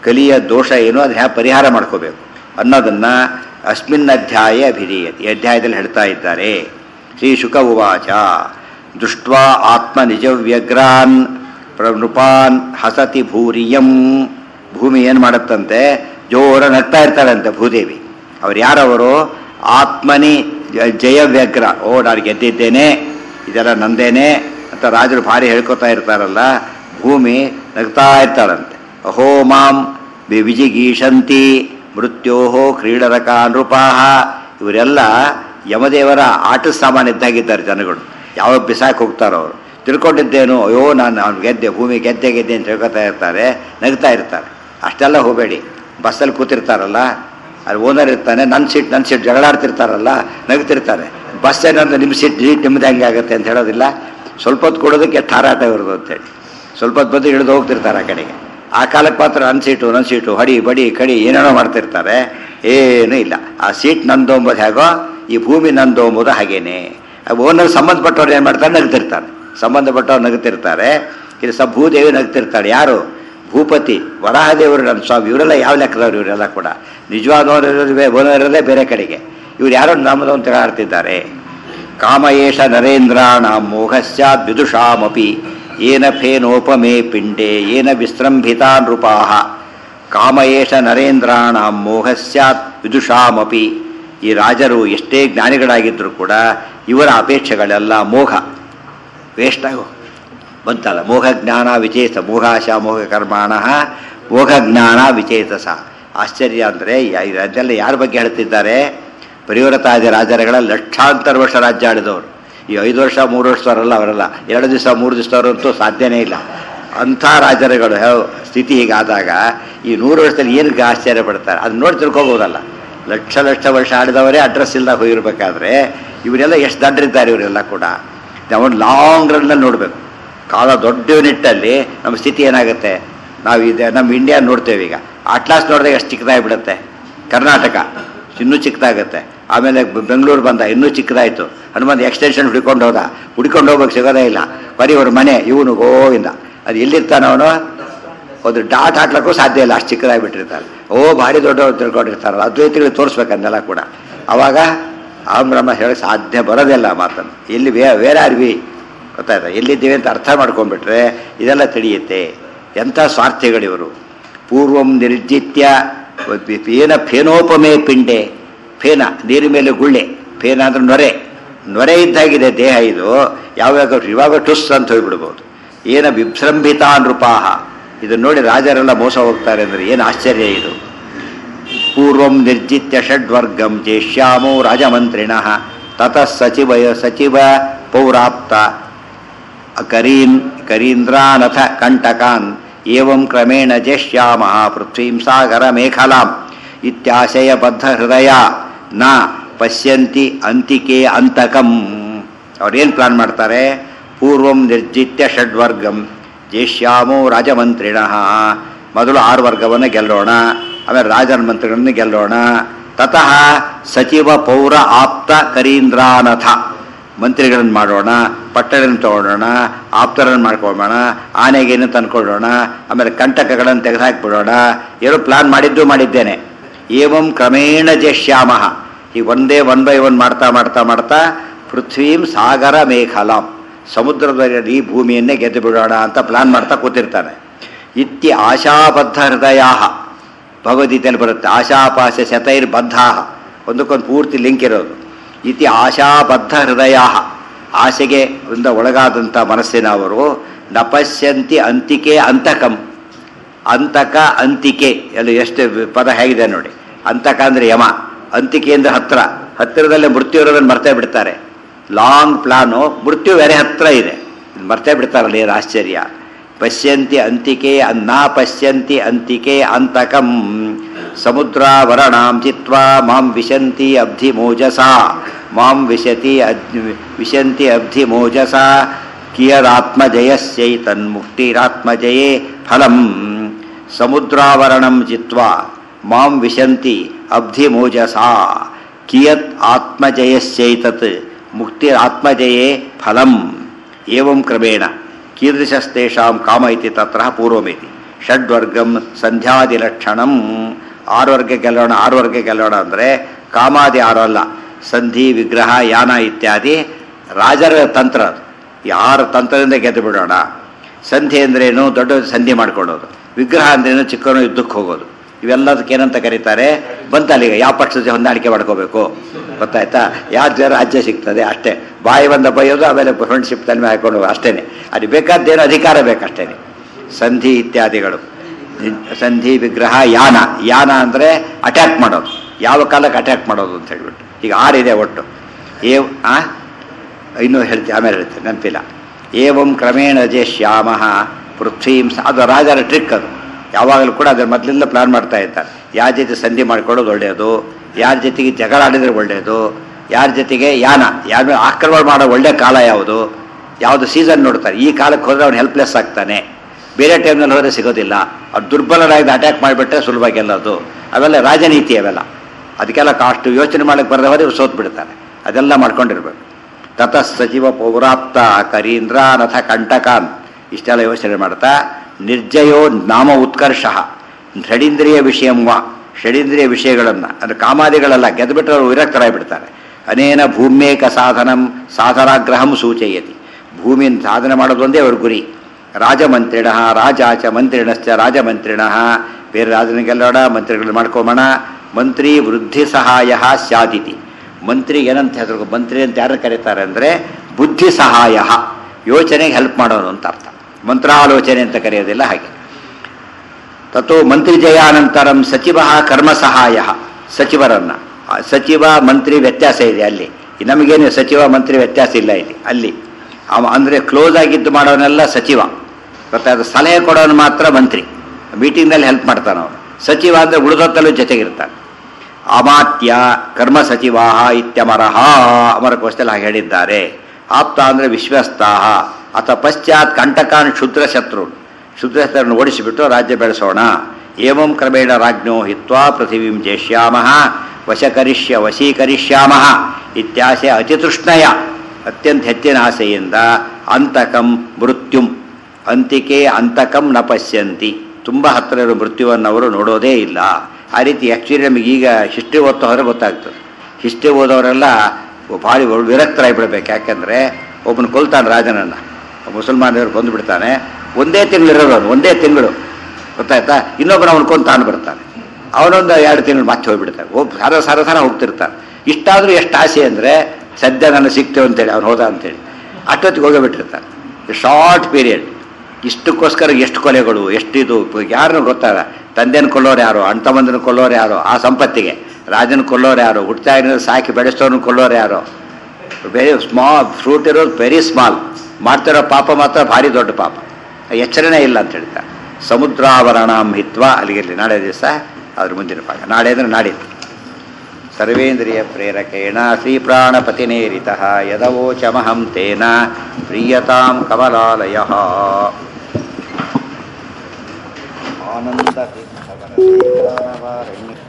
ಕಲಿಯ ದೋಷ ಏನು ಅದನ್ನ ಹ್ಯಾ ಪರಿಹಾರ ಮಾಡ್ಕೋಬೇಕು ಅನ್ನೋದನ್ನು ಅಸ್ಮಿನ್ ಅಧ್ಯಾಯ ಅಭಿಧೀಯತೆ ಈ ಅಧ್ಯಾಯದಲ್ಲಿ ಹೇಳ್ತಾ ಇದ್ದಾರೆ ಶ್ರೀ ಶುಕ ಉವಾಚ ದೃಷ್ಟ್ವಾ ಆತ್ಮ ನಿಜವ್ಯಗ್ರಾನ್ ಪ್ರನೃಪಾನ್ ಹಸತಿ ಭೂರಿಯಂ ಭೂಮಿ ಏನು ಮಾಡುತ್ತಂತೆ ಜೋರ ನಗ್ತಾ ಇರ್ತಾರಂತೆ ಭೂದೇವಿ ಅವ್ರು ಯಾರವರು ಆತ್ಮನಿ ಜ- ಜಯವ್ಯಗ್ರ ಓ ನಾನು ಗೆದ್ದಿದ್ದೇನೆ ಇದೆಲ್ಲ ನಂದೇನೆ ಅಂತ ರಾಜರು ಭಾರಿ ಹೇಳ್ಕೊತಾ ಇರ್ತಾರಲ್ಲ ಭೂಮಿ ನಗ್ತಾ ಇರ್ತಾರಂತೆ ಅಹೋ ಮಾಂ ವಿ- ವಿಜಿಗೀಷಂತಿ ಮೃತ್ಯೋ ಕ್ರೀಡರಕ ನೃಪಾಹ ಇವರೆಲ್ಲ ಯಮದೇವರ ಆಟ ಸಾಮಾನು ಇದ್ದಾಗಿದ್ದಾರೆ ಜನಗಳು ಯಾವಾಗ ಬಿಸಾಕ್ ಹೋಗ್ತಾರೋ ಅವರು ತಿಳ್ಕೊಂಡಿದ್ದೇನು ಅಯ್ಯೋ ನಾನು ಅವ್ನು ಗೆದ್ದೆ ಭೂಮಿ ಗೆದ್ದೆ ಗೆದ್ದೆ ಅಂತ ಹೇಳ್ಕೊತಾ ಇರ್ತಾರೆ ನಗ್ತಾ ಇರ್ತಾರೆ ಅಷ್ಟೆಲ್ಲ ಹೋಗಬೇಡಿ ಬಸ್ಸಲ್ಲಿ ಕೂತಿರ್ತಾರಲ್ಲ ಅಲ್ಲಿ ಓನರ್ ಇರ್ತಾನೆ ನನ್ನ ಸೀಟ್ ನನ್ನ ಸೀಟ್ ಜಗಳಾಡ್ತಿರ್ತಾರಲ್ಲ ನಗ್ತಿರ್ತಾರೆ ಬಸ್ ಏನಾದ್ರು ನಿಮ್ಮ ಸೀಟ್ ಸೀಟ್ ನಿಮ್ದು ಹೆಂಗೆ ಆಗುತ್ತೆ ಅಂತ ಹೇಳೋದಿಲ್ಲ ಸ್ವಲ್ಪ ಹೊತ್ತು ಕೊಡೋದಕ್ಕೆ ಠಾರಾಟ ಇರೋದು ಅಂತೇಳಿ ಸ್ವಲ್ಪ ಹೊತ್ತು ಬಂದು ಇಳಿದು ಹೋಗ್ತಿರ್ತಾರೆ ಆ ಕಡೆಗೆ ಆ ಕಾಲಕ್ಕೆ ಮಾತ್ರ ನನ್ನ ಸೀಟು ನನ್ನ ಸೀಟು ಹಡಿ ಬಡಿ ಕಡಿ ಏನೇನೋ ಮಾಡ್ತಿರ್ತಾರೆ ಏನೂ ಇಲ್ಲ ಆ ಸೀಟ್ ನಂದು ಅಂಬೋದು ಹೇಗೋ ಈ ಭೂಮಿ ನಂದು ಅಂಬೋದು ಹಾಗೇನೆ ಓನರ್ ಸಂಬಂಧಪಟ್ಟವ್ರು ಏನು ಮಾಡ್ತಾರೆ ನಗ್ತಿರ್ತಾರೆ ಸಂಬಂಧಪಟ್ಟವ್ರು ನಗ್ತಿರ್ತಾರೆ ಇದು ಸ ಭೂದೇವಿ ನಗ್ತಿರ್ತಾಳೆ ಯಾರು ಭೂಪತಿ ವರಾಹದೇವರು ನನ್ನ ಸ್ವಾಮಿ ಇವರೆಲ್ಲ ಯಾವ ಲೆಕ್ಕದವ್ರು ಇವರೆಲ್ಲ ಕೂಡ ನಿಜವಾದ ಓನರ್ ಇರೋದೇ ಬೇರೆ ಕಡೆಗೆ ಇವ್ರು ಯಾರೋ ನಮ್ಮದು ಅಂತ ಆಡ್ತಿದ್ದಾರೆ ಕಾಮಯೇಷ ನರೇಂದ್ರಾಣ ಮೋಹಸ್ಯಾದ್ ವಿದುಷಾಮಪಿ ಏನ ಫೇನೋಪಮೇ ಪಿಂಡೆ ಏನ ವಿಸ್ರಂಭಿತಾ ನೃಪಾಹ ಕಾಮಯೇಷ ನರೇಂದ್ರಾಣ ಮೋಹಸ್ಯಾತ್ ವಿದುಷಾಮಪಿ ಈ ರಾಜರು ಎಷ್ಟೇ ಜ್ಞಾನಿಗಳಾಗಿದ್ದರೂ ಕೂಡ ಇವರ ಅಪೇಕ್ಷೆಗಳೆಲ್ಲ ಮೋಹ ವೇಸ್ಟ್ ಆಗೋ ಬಂತಲ್ಲ ಮೋಹ ಜ್ಞಾನ ವಿಚೇತ ಮೋಹಾಶ ಮೋಹ ಕರ್ಮಾಣ ಮೋಹ ಜ್ಞಾನ ವಿಚೇತಸ ಆಶ್ಚರ್ಯ ಅಂದರೆ ಅದೆಲ್ಲ ಯಾರ ಬಗ್ಗೆ ಹೇಳ್ತಿದ್ದಾರೆ ಪರಿವೃತಾದಿ ರಾಜರುಗಳ ಲಕ್ಷಾಂತರ ವರ್ಷ ರಾಜ್ಯ ಆಳಿದವರು ಈ ಐದು ವರ್ಷ ಮೂರು ವರ್ಷದವರಲ್ಲ ಅವರೆಲ್ಲ ಎರಡು ದಿವಸ ಮೂರು ದಿವಸದವರಂತೂ ಸಾಧ್ಯನೇ ಇಲ್ಲ ಅಂಥ ರಾಜರುಗಳು ಯಾವ ಸ್ಥಿತಿ ಹೀಗಾದಾಗ ಈ ನೂರು ವರ್ಷದಲ್ಲಿ ಏನಕ್ಕೆ ಆಶ್ಚರ್ಯ ಪಡ್ತಾರೆ ಅದನ್ನ ನೋಡಿ ತಿಳ್ಕೊಬೋದಲ್ಲ ಲಕ್ಷ ಲಕ್ಷ ವರ್ಷ ಆಡಿದವರೇ ಅಡ್ರೆಸ್ ಇಲ್ಲದಾಗ ಹೋಗಿರ್ಬೇಕಾದ್ರೆ ಇವರೆಲ್ಲ ಎಷ್ಟು ದಡ್ರಿದ್ದಾರೆ ಇವರೆಲ್ಲ ಕೂಡ ನಾವು ಲಾಂಗ್ ರನ್ನಲ್ಲಿ ನೋಡಬೇಕು ಕಾಲ ದೊಡ್ಡ ಯೂನಿಟ್ಟಲ್ಲಿ ನಮ್ಮ ಸ್ಥಿತಿ ಏನಾಗುತ್ತೆ ನಾವು ಇದೆ ನಮ್ಮ ಇಂಡಿಯಾ ನೋಡ್ತೇವೆ ಈಗ ಅಟ್ಲಾಸ್ ನೋಡಿದಾಗ ಎಷ್ಟು ಚಿಕ್ಕದಾಗಿಬಿಡುತ್ತೆ ಕರ್ನಾಟಕ ಇನ್ನೂ ಚಿಕ್ಕದಾಗುತ್ತೆ ಆಮೇಲೆ ಬೆ- ಬೆಂಗಳೂರು ಬಂದ ಇನ್ನೂ ಚಿಕ್ಕದಾಯಿತು ಹನುಮಂತ ಎಕ್ಸ್ಟೆನ್ಷನ್ ಹುಡ್ಕೊಂಡು ಹೋದ ಹುಡ್ಕೊಂಡು ಹೋಗ್ಬೇಕು ಸಿಗೋದೇ ಇಲ್ಲ ಬರೀ ಅವ್ರ ಮನೆ ಇವನು ಗೋವಿಂದ ಅದು ಎಲ್ಲಿರ್ತಾನೆ ಅವನು ಒಂದು ಡಾಟ್ ಹಾಕ್ಲಿಕ್ಕೂ ಸಾಧ್ಯ ಇಲ್ಲ ಅಷ್ಟು ಚಿಕ್ಕದಾಗಿಬಿಟ್ಟಿರ್ತಾರೆ ಓ ಭಾರಿ ದೊಡ್ಡವ್ರು ತಿಳ್ಕೊಂಡಿರ್ತಾರಲ್ಲ ಅದ್ವೈತಿಗಳು ತೋರಿಸ್ಬೇಕಂದೆಲ್ಲ ಕೂಡ ಅವಾಗ ಆಮ್ರಮ ಹೇಳಕ್ಕೆ ಸಾಧ್ಯ ಬರೋದಿಲ್ಲ ಆ ಮಾತನ್ನು ಎಲ್ಲಿ ವೇ ವೇರ್ ಆರ್ ವಿ ಗೊತ್ತಾಯ್ತಾ ಎಲ್ಲಿದ್ದೀವಿ ಅಂತ ಅರ್ಥ ಮಾಡ್ಕೊಂಡ್ಬಿಟ್ರೆ ಇದೆಲ್ಲ ತಿಳಿಯುತ್ತೆ ಎಂಥ ಸ್ವಾರ್ಥಿಗಳಿವರು ಪೂರ್ವಂ ನಿರ್ಜಿತ್ಯ ಏನ ಫೇನೋಪಮೇ ಪಿಂಡೆ ಫೇನ ನೀರಿನ ಮೇಲೆ ಗುಳ್ಳೆ ಫೇನ ಅಂದ್ರೆ ನೊರೆ ನೊರೆ ಇದ್ದಾಗಿದೆ ದೇಹ ಇದು ಯಾವಾಗ ಇವಾಗ ಟುಸ್ ಅಂತ ಹೋಗ್ಬಿಡ್ಬೋದು ಏನ ವಿಭ್ರಂಭಿತಾ ನೃಪಾಹ ಇದನ್ನು ನೋಡಿ ರಾಜರೆಲ್ಲ ಮೋಸ ಹೋಗ್ತಾರೆ ಅಂದರೆ ಏನು ಆಶ್ಚರ್ಯ ಇದು ಪೂರ್ವಂ ನಿರ್ಜಿತ್ಯ ಷಡ್ವರ್ಗಂ ಜೇಷ್ಯಾಮೋ ರಾಜಮಂತ್ರಿಣ ತತಃ ಸಚಿವ ಸಚಿವ ಪೌರಾಪ್ತ ಕರೀನ್ ಕರೀಂದ್ರಾನಥ ಕಂಟಕಾನ್ ಏವಂ ಕ್ರಮೇಣ ಜೇಷ್ಯಾಮ ಪೃಥ್ವೀಂ ಸಾಗರ ಮೇಖಲಾಂ ಇತ್ಯಾಶಯ ಬದ್ಧ ಹೃದಯ ನ ಪಶ್ಯಂತಿ ಅಂತಿಕೆ ಅಂತಕಂ ಅವ್ರೇನು ಪ್ಲಾನ್ ಮಾಡ್ತಾರೆ ಪೂರ್ವಂ ನಿರ್ಜಿತ್ಯ ಷಡ್ವರ್ಗಂ ಜೇಷ್ಯಾಮೋ ರಾಜಮಂತ್ರಿಣ ಮೊದಲು ಆರು ವರ್ಗವನ್ನು ಗೆಲ್ಲೋಣ ಆಮೇಲೆ ರಾಜನ ಮಂತ್ರಿಗಳನ್ನು ಗೆಲ್ಲೋಣ ತತಃ ಸಚಿವ ಪೌರ ಆಪ್ತ ಕರೀಂದ್ರಾನಥ ಮಂತ್ರಿಗಳನ್ನು ಮಾಡೋಣ ಪಟ್ಟಣಗಳನ್ನು ತಗೊಳ್ಳೋಣ ಆಪ್ತರನ್ನು ಮಾಡ್ಕೊಳ್ಳೋಣ ಆನೆಗೇನು ತಂದ್ಕೊಳ್ಳೋಣ ಆಮೇಲೆ ಕಂಟಕಗಳನ್ನು ತೆಗೆದುಹಾಕ್ಬಿಡೋಣ ಏನೋ ಪ್ಲಾನ್ ಮಾಡಿದ್ದು ಮಾಡಿದ್ದೇನೆ ಏವಂ ಕ್ರಮೇಣ ಜಶ್ಯಾಮ ಈ ಒಂದೇ ಒನ್ ಬೈ ಒನ್ ಮಾಡ್ತಾ ಮಾಡ್ತಾ ಮಾಡ್ತಾ ಪೃಥ್ವೀಂ ಸಾಗರ ಮೇಖಲಾಂ ಸಮುದ್ರದ ಈ ಭೂಮಿಯನ್ನೇ ಗೆದ್ದು ಬಿಡೋಣ ಅಂತ ಪ್ಲಾನ್ ಮಾಡ್ತಾ ಕೂತಿರ್ತಾನೆ ಇತ್ಯ ಆಶಾಬದ್ಧ ಹೃದಯ ಭಗವದ್ಗೀತೆಯಲ್ಲಿ ಬರುತ್ತೆ ಆಶಾಪಾಶ ಶತೈರ್ಬದ್ಧ ಒಂದಕ್ಕೊಂದು ಪೂರ್ತಿ ಲಿಂಕ್ ಇರೋದು ಇತಿ ಆಶಾಬದ್ಧ ಹೃದಯ ಆಸೆಗೆ ಇಂದ ಒಳಗಾದಂಥ ಮನಸ್ಸಿನವರು ನಪಶ್ಯಂತಿ ಅಂತಿಕೆ ಅಂತಕಂ ಅಂತಕ ಅಂತಿಕೆ ಎಲ್ಲ ಎಷ್ಟು ಪದ ಹೇಗಿದೆ ನೋಡಿ ಅಂತಕ ಅಂದರೆ ಯಮ ಅಂತಿಕೆ ಅಂದ್ರೆ ಹತ್ರ ಹತ್ತಿರದಲ್ಲೇ ಮೃತ್ಯು ಇರೋದನ್ನು ಮರ್ತೇ ಬಿಡ್ತಾರೆ ಲಾಂಗ್ ಪ್ಲಾನು ಮೃತ್ಯು ಬೇರೆ ಹತ್ರ ಇದೆ ಇದ್ ಮರ್ತೇ ಬಿಡ್ತಾರಲ್ಲ ಏನು ಆಶ್ಚರ್ಯ ಪಶ್ಯಂತಿ ಅಂತಿಕೆ ಅನ್ನ ಪಶ್ಯಂತಿ ಅಂತಿಕೆ ಅಂತಕಂ ಸಮುದ್ರಾವರಣಾಂ ಚಿತ್ವಾ ಮಾಂ ವಿಶಂತಿ ಅಬ್ಧಿ ಮೋಜಸಾ ಮಾಂ ವಿಶತಿ ಅದ್ ವಿಶಂತಿ ಅಬ್ಧಿ ಮೋಜಸಾ ಕಿಯದಾತ್ಮಜಯಸ್ಯೈತನ್ಮುಕ್ತಿರಾತ್ಮಜಯೇ ಫಲಂ ಸಮುದ್ರಾವರಣಂ ಚಿತ್ವಾ ಮಾಂ ವಿಶಂತಿ ಅಬ್ಧಿ ಮೋಜಸಾ ಕಿಯತ್ ಆತ್ಮಜಯಸ್ಯೈತತ್ ಮುಕ್ತಿರಾತ್ಮಜಯೇ ಫಲಂ ಏವಂ ಕ್ರಮೇಣ ಕೀದೃಶಸ್ತೇಷಾಂ ಕಾಮ ಇತಿ ತತ್ರ ಪೂರ್ವಮಿತಿ ಷಡ್ವರ್ಗಂ ಸಂಧ್ಯಾದಿ ಲಕ್ಷಣಂ ಆರು ವರ್ಗ ಗೆಲ್ಲೋಣ ಆರು ವರ್ಗ ಗೆಲ್ಲೋಣ ಅಂದರೆ ಕಾಮಾದಿ ಆರು ಅಲ್ಲ ಸಂಧಿ ವಿಗ್ರಹ ಯಾನ ಇತ್ಯಾದಿ ರಾಜರ ತಂತ್ರ ಅದು ಈ ಆರು ತಂತ್ರದಿಂದ ಗೆದ್ದು ಬಿಡೋಣ ಸಂಧಿ ಅಂದ್ರೇನು ದೊಡ್ಡ ಸಂಧಿ ಮಾಡ್ಕೊಳ್ಳೋದು ವಿಗ್ರಹ ಅಂದ್ರೇನು ಚಿಕ್ಕವನು ಯುದ್ಧಕ್ಕೆ ಹೋಗೋದು ಇವೆಲ್ಲದಕ್ಕೆ ಏನಂತ ಕರೀತಾರೆ ಬಂತಲ್ಲೀಗ ಯಾವ ಪಕ್ಷದ ಹೊಂದಾಣಿಕೆ ಮಾಡ್ಕೋಬೇಕು ಗೊತ್ತಾಯ್ತಾ ಯಾವ ಜನ ರಾಜ್ಯ ಸಿಗ್ತದೆ ಅಷ್ಟೇ ಬಾಯಿ ಬಂದ ಬೈಯೋದು ಆಮೇಲೆ ಫ್ರೆಂಡ್ಶಿಪ್ ತನ್ಮೆ ಹಾಕೊಂಡು ಅಷ್ಟೇನೆ ಅದು ಬೇಕಾದ್ದೇನು ಅಧಿಕಾರ ಬೇಕಷ್ಟೇನೆ ಸಂಧಿ ಇತ್ಯಾದಿಗಳು ಸಂಧಿ ವಿಗ್ರಹ ಯಾನ ಯಾನ ಅಂದರೆ ಅಟ್ಯಾಕ್ ಮಾಡೋದು ಯಾವ ಕಾಲಕ್ಕೆ ಅಟ್ಯಾಕ್ ಮಾಡೋದು ಅಂತ ಹೇಳ್ಬಿಟ್ಟು ಈಗ ಆರಿದೆ ಒಟ್ಟು ಏವ್ ಆ ಇನ್ನೂ ಹೇಳ್ತೀನಿ ಆಮೇಲೆ ಹೇಳ್ತೀನಿ ನೆನಪಿಲ್ಲ ಏವಂ ಕ್ರಮೇಣ ಜೆ ಶ್ಯಾಮ ಪೃಥ್ವೀಂ ಸ- ಅದು ರಾಜರ ಟ್ರಿಕ್ ಅದು ಯಾವಾಗಲೂ ಕೂಡ ಅದರ ಮೊದಲಿಂದ ಪ್ಲಾನ್ ಮಾಡ್ತಾ ಇರ್ತಾರೆ ಯಾರ ಜೊತೆ ಸಂಧಿ ಮಾಡ್ಕೊಳ್ಳೋದು ಒಳ್ಳೆಯದು ಯಾರ ಜೊತೆಗೆ ಜಗಳ ಆಡಿದ್ರೆ ಒಳ್ಳೆಯದು ಯಾರ ಜೊತೆಗೆ ಯಾನ ಯಾರ ಮೇಲೆ ಆಕ್ರಮಣ ಮಾಡೋ ಒಳ್ಳೆ ಕಾಲ ಯಾವುದು ಯಾವುದು ಸೀಸನ್ ನೋಡ್ತಾರೆ ಈ ಕಾಲಕ್ಕೆ ಹೋದ್ರೆ ಅವ್ನು ಹೆಲ್ಪ್ಲೆಸ್ ಆಗ್ತಾನೆ ಬೇರೆ ಟೈಮ್ನಲ್ಲಿ ಹೋದ್ರೆ ಸಿಗೋದಿಲ್ಲ ಅವ್ರು ದುರ್ಬಲರಾಗಿ ಅಟ್ಯಾಕ್ ಮಾಡಿಬಿಟ್ರೆ ಸುಲಭ ಗೆಲ್ಲೋದು ಅವೆಲ್ಲ ರಾಜನೀತಿ ಅವೆಲ್ಲ ಅದಕ್ಕೆಲ್ಲ ಕಾಷ್ಟು ಯೋಚನೆ ಮಾಡಕ್ಕೆ ಬರದವರೆ ಇವ್ರು ಸೋತ್ ಬಿಡ್ತಾರೆ ಅದೆಲ್ಲ ಮಾಡ್ಕೊಂಡಿರ್ಬೇಕು ತತಃ ಸಚಿವ ಪೌರಾಪ್ತ ಕರೀಂದ್ರಾನಥ ಕಂಟಕಾನ್ ಇಷ್ಟೆಲ್ಲ ಯೋಚನೆ ಮಾಡ್ತಾ ನಿರ್ಜಯೋ ನಾಮ ಉತ್ಕರ್ಷ ಷಡೀಂದ್ರಿಯ ವಿಷಯಂವ ಷಡೀಂದ್ರಿಯ ವಿಷಯಗಳನ್ನು ಅಂದರೆ ಕಾಮಾದಿಗಳೆಲ್ಲ ಗೆದ್ದುಬಿಟ್ರೆ ಅವರು ವಿರಕ್ತರಾಗಿಬಿಡ್ತಾರೆ ಅನೇನ ಭೂಮ್ಯೇಕ ಸಾಧನಂ ಸಾಧನಾಗ್ರಹಂ ಸೂಚಯತಿ ಭೂಮಿಯನ್ನು ಸಾಧನೆ ಮಾಡೋದೊಂದೇ ಅವ್ರ ಗುರಿ ರಾಜಮಂತ್ರಿಣ ರಾಜಾಚ ಮಂತ್ರಿಣಶ್ಚ ರಾಜಮಂತ್ರಿಣ ಬೇರೆ ರಾಜನ ಗೆಲ್ಲೋಣ ಮಂತ್ರಿಗಳು ಮಾಡ್ಕೋಬೋಣ ಮಂತ್ರಿ ವೃದ್ಧಿ ಸಹಾಯ ಸ್ಯಾದಿತಿ ಮಂತ್ರಿ ಏನಂತ ಹೆಸರು ಮಂತ್ರಿ ಅಂತ ಯಾರು ಕರೀತಾರೆ ಅಂದರೆ ಬುದ್ಧಿ ಸಹಾಯ ಯೋಚನೆಗೆ ಹೆಲ್ಪ್ ಮಾಡೋನು ಅಂತ ಅರ್ಥ ಮಂತ್ರಾಲೋಚನೆ ಅಂತ ಕರೆಯೋದಿಲ್ಲ ಹಾಗೆ ತಥೋ ಮಂತ್ರಿ ಜಯಾನಂತರಂ ಸಚಿವ ಕರ್ಮ ಸಹಾಯ ಸಚಿವರನ್ನ ಆ ಸಚಿವ ಮಂತ್ರಿ ವ್ಯತ್ಯಾಸ ಇದೆ ಅಲ್ಲಿ ನಮಗೇನು ಸಚಿವ ಮಂತ್ರಿ ವ್ಯತ್ಯಾಸ ಇಲ್ಲ ಇಲ್ಲಿ ಅಲ್ಲಿ ಅವ ಅಂದರೆ ಕ್ಲೋಸ್ ಆಗಿದ್ದು ಮಾಡೋನೆಲ್ಲ ಸಚಿವ ಗೊತ್ತಾಯ್ತು ಸಲಹೆ ಕೊಡೋನು ಮಾತ್ರ ಮಂತ್ರಿ ಮೀಟಿಂಗ್ನಲ್ಲಿ ಹೆಲ್ಪ್ ಮಾಡ್ತಾನೆ ಅವನು ಸಚಿವ ಅಂದರೆ ಉಳಿದೊತ್ತಲ್ಲೂ ಜೊತೆಗಿರ್ತಾನೆ ಅಮಾತ್ಯ ಕರ್ಮ ಸಚಿವಾ ಇತ್ಯಮರಹ ಅಮರಕೋಶದಲ್ಲಿ ಹಾಗೆ ಹೇಳಿದ್ದಾರೆ ಆಪ್ತ ಅಂದರೆ ವಿಶ್ವಸ್ತಾಹ ಅಥವಾ ಪಶ್ಚಾತ್ ಕಂಟಕಾನ್ ಕ್ಷುದ್ರ ಶತ್ರು ಕ್ಷುದ್ರ ಶತ್ರುವನ್ನು ಓಡಿಸಿಬಿಟ್ಟು ರಾಜ್ಯ ಬೆಳೆಸೋಣ ಏವಂ ಕ್ರಮೇಣ ರಾಜ್ಞೋ ಹಿತ್ವಾ ಪೃಥಿವೀಂ ಜೇಷ್ಯಾಮ ವಶಕರಿಷ್ಯ ವಶೀಕರಿಷ್ಯಾಮ ಇತ್ಯಾಸೆ ಅತಿತೃಷ್ಣಯ ಅತ್ಯಂತ ಹೆಚ್ಚಿನ ಆಸೆಯಿಂದ ಅಂತಕಂ ಮೃತ್ಯುಂ ಅಂತಿಕೆ ಅಂತಕಂ ನ ಪಶ್ಯಂತಿ ತುಂಬ ಹತ್ತಿರ ಇರೋ ಮೃತ್ಯುವನ್ನು ಅವರು ನೋಡೋದೇ ಇಲ್ಲ ಆ ರೀತಿ ಆ್ಯಕ್ಚುಲಿ ನಮಗೆ ಈಗ ಹಿಸ್ಟ್ರಿ ಓದ್ತಾ ಹೋದರೆ ಗೊತ್ತಾಗ್ತದೆ ಹಿಸ್ಟ್ರಿ ಓದೋರೆಲ್ಲ ಭಾರಿ ವಿರಕ್ತರಾಗಿಬಿಡ್ಬೇಕು ಯಾಕೆಂದರೆ ಒಬ್ಬನು ಕೊಲ್ತಾನೆ ರಾಜನನ್ನು ಮುಸಲ್ಮಾನರು ಕೊಂದು ಬಿಡ್ತಾನೆ ಒಂದೇ ತಿಂಗಳು ಇರೋದು ಒಂದೇ ತಿಂಗಳು ಗೊತ್ತಾಯ್ತಾ ಇನ್ನೊಬ್ಬನ ಅವನು ಕೊಂದು ತಾನು ಬರ್ತಾನೆ ಅವನೊಂದು ಎರಡು ತಿಂಗಳು ಮತ್ತೆ ಹೋಗ್ಬಿಡ್ತಾನೆ ಒಬ್ಬ ಸರ ಸರ ಸರ ಹೋಗ್ತಿರ್ತಾನೆ ಇಷ್ಟಾದರೂ ಎಷ್ಟು ಆಸೆ ಅಂದರೆ ಸದ್ಯ ನಾನು ಸಿಗ್ತೇವೆ ಅಂತೇಳಿ ಅವ್ನು ಹೋದ ಅಂತೇಳಿ ಅಷ್ಟೊತ್ತಿಗೆ ಹೋಗಿಬಿಟ್ಟಿರ್ತಾನೆ ಶಾರ್ಟ್ ಪೀರಿಯಡ್ ಇಷ್ಟಕ್ಕೋಸ್ಕರ ಎಷ್ಟು ಕೊಲೆಗಳು ಎಷ್ಟಿದು ಯಾರನ್ನು ಗೊತ್ತಾಗ ತಂದೆನ ಕೊಲ್ಲೋರು ಯಾರು ಅಣ್ಣ ತಮ್ಮಂದನ ಕೊಲ್ಲೋರು ಯಾರು ಆ ಸಂಪತ್ತಿಗೆ ರಾಜನ ಕೊಲ್ಲೋರು ಯಾರು ಹುಟ್ಟಾಗಿನ ಸಾಕಿ ಬೆಳೆಸ್ತವ್ರನ್ನ ಕೊಲ್ಲೋರು ಯಾರು ವೆರಿ ಸ್ಮಾಲ್ ಫ್ರೂಟ್ ಇರೋದು ವೆರಿ ಸ್ಮಾಲ್ ಮಾಡ್ತಿರೋ ಪಾಪ ಮಾತ್ರ ಭಾರಿ ದೊಡ್ಡ ಪಾಪ ಎಚ್ಚರಣೆ ಇಲ್ಲ ಅಂತ ಹೇಳ್ತಾರೆ ಸಮುದ್ರಾವರಣಂ ಹಿತ್ವ ಅಲ್ಲಿಗಿರಲಿ ನಾಳೆ ದಿವಸ ಅದ್ರ ಮುಂದಿನ ಪಾಠ ನಾಳೆ ಅಂದರೆ ನಾಡಿದ್ದು ಸರ್ವೇಂದ್ರಿಯ ಪ್ರೇರಕೇಣ ಶ್ರೀಪ್ರಾಣಪತಿನೇರಿತ ಯದವೋಚಮಹಂ ತೇನ ಪ್ರೀಯತಾಂ ಕಮಲಾಲಯ ಆನಂದ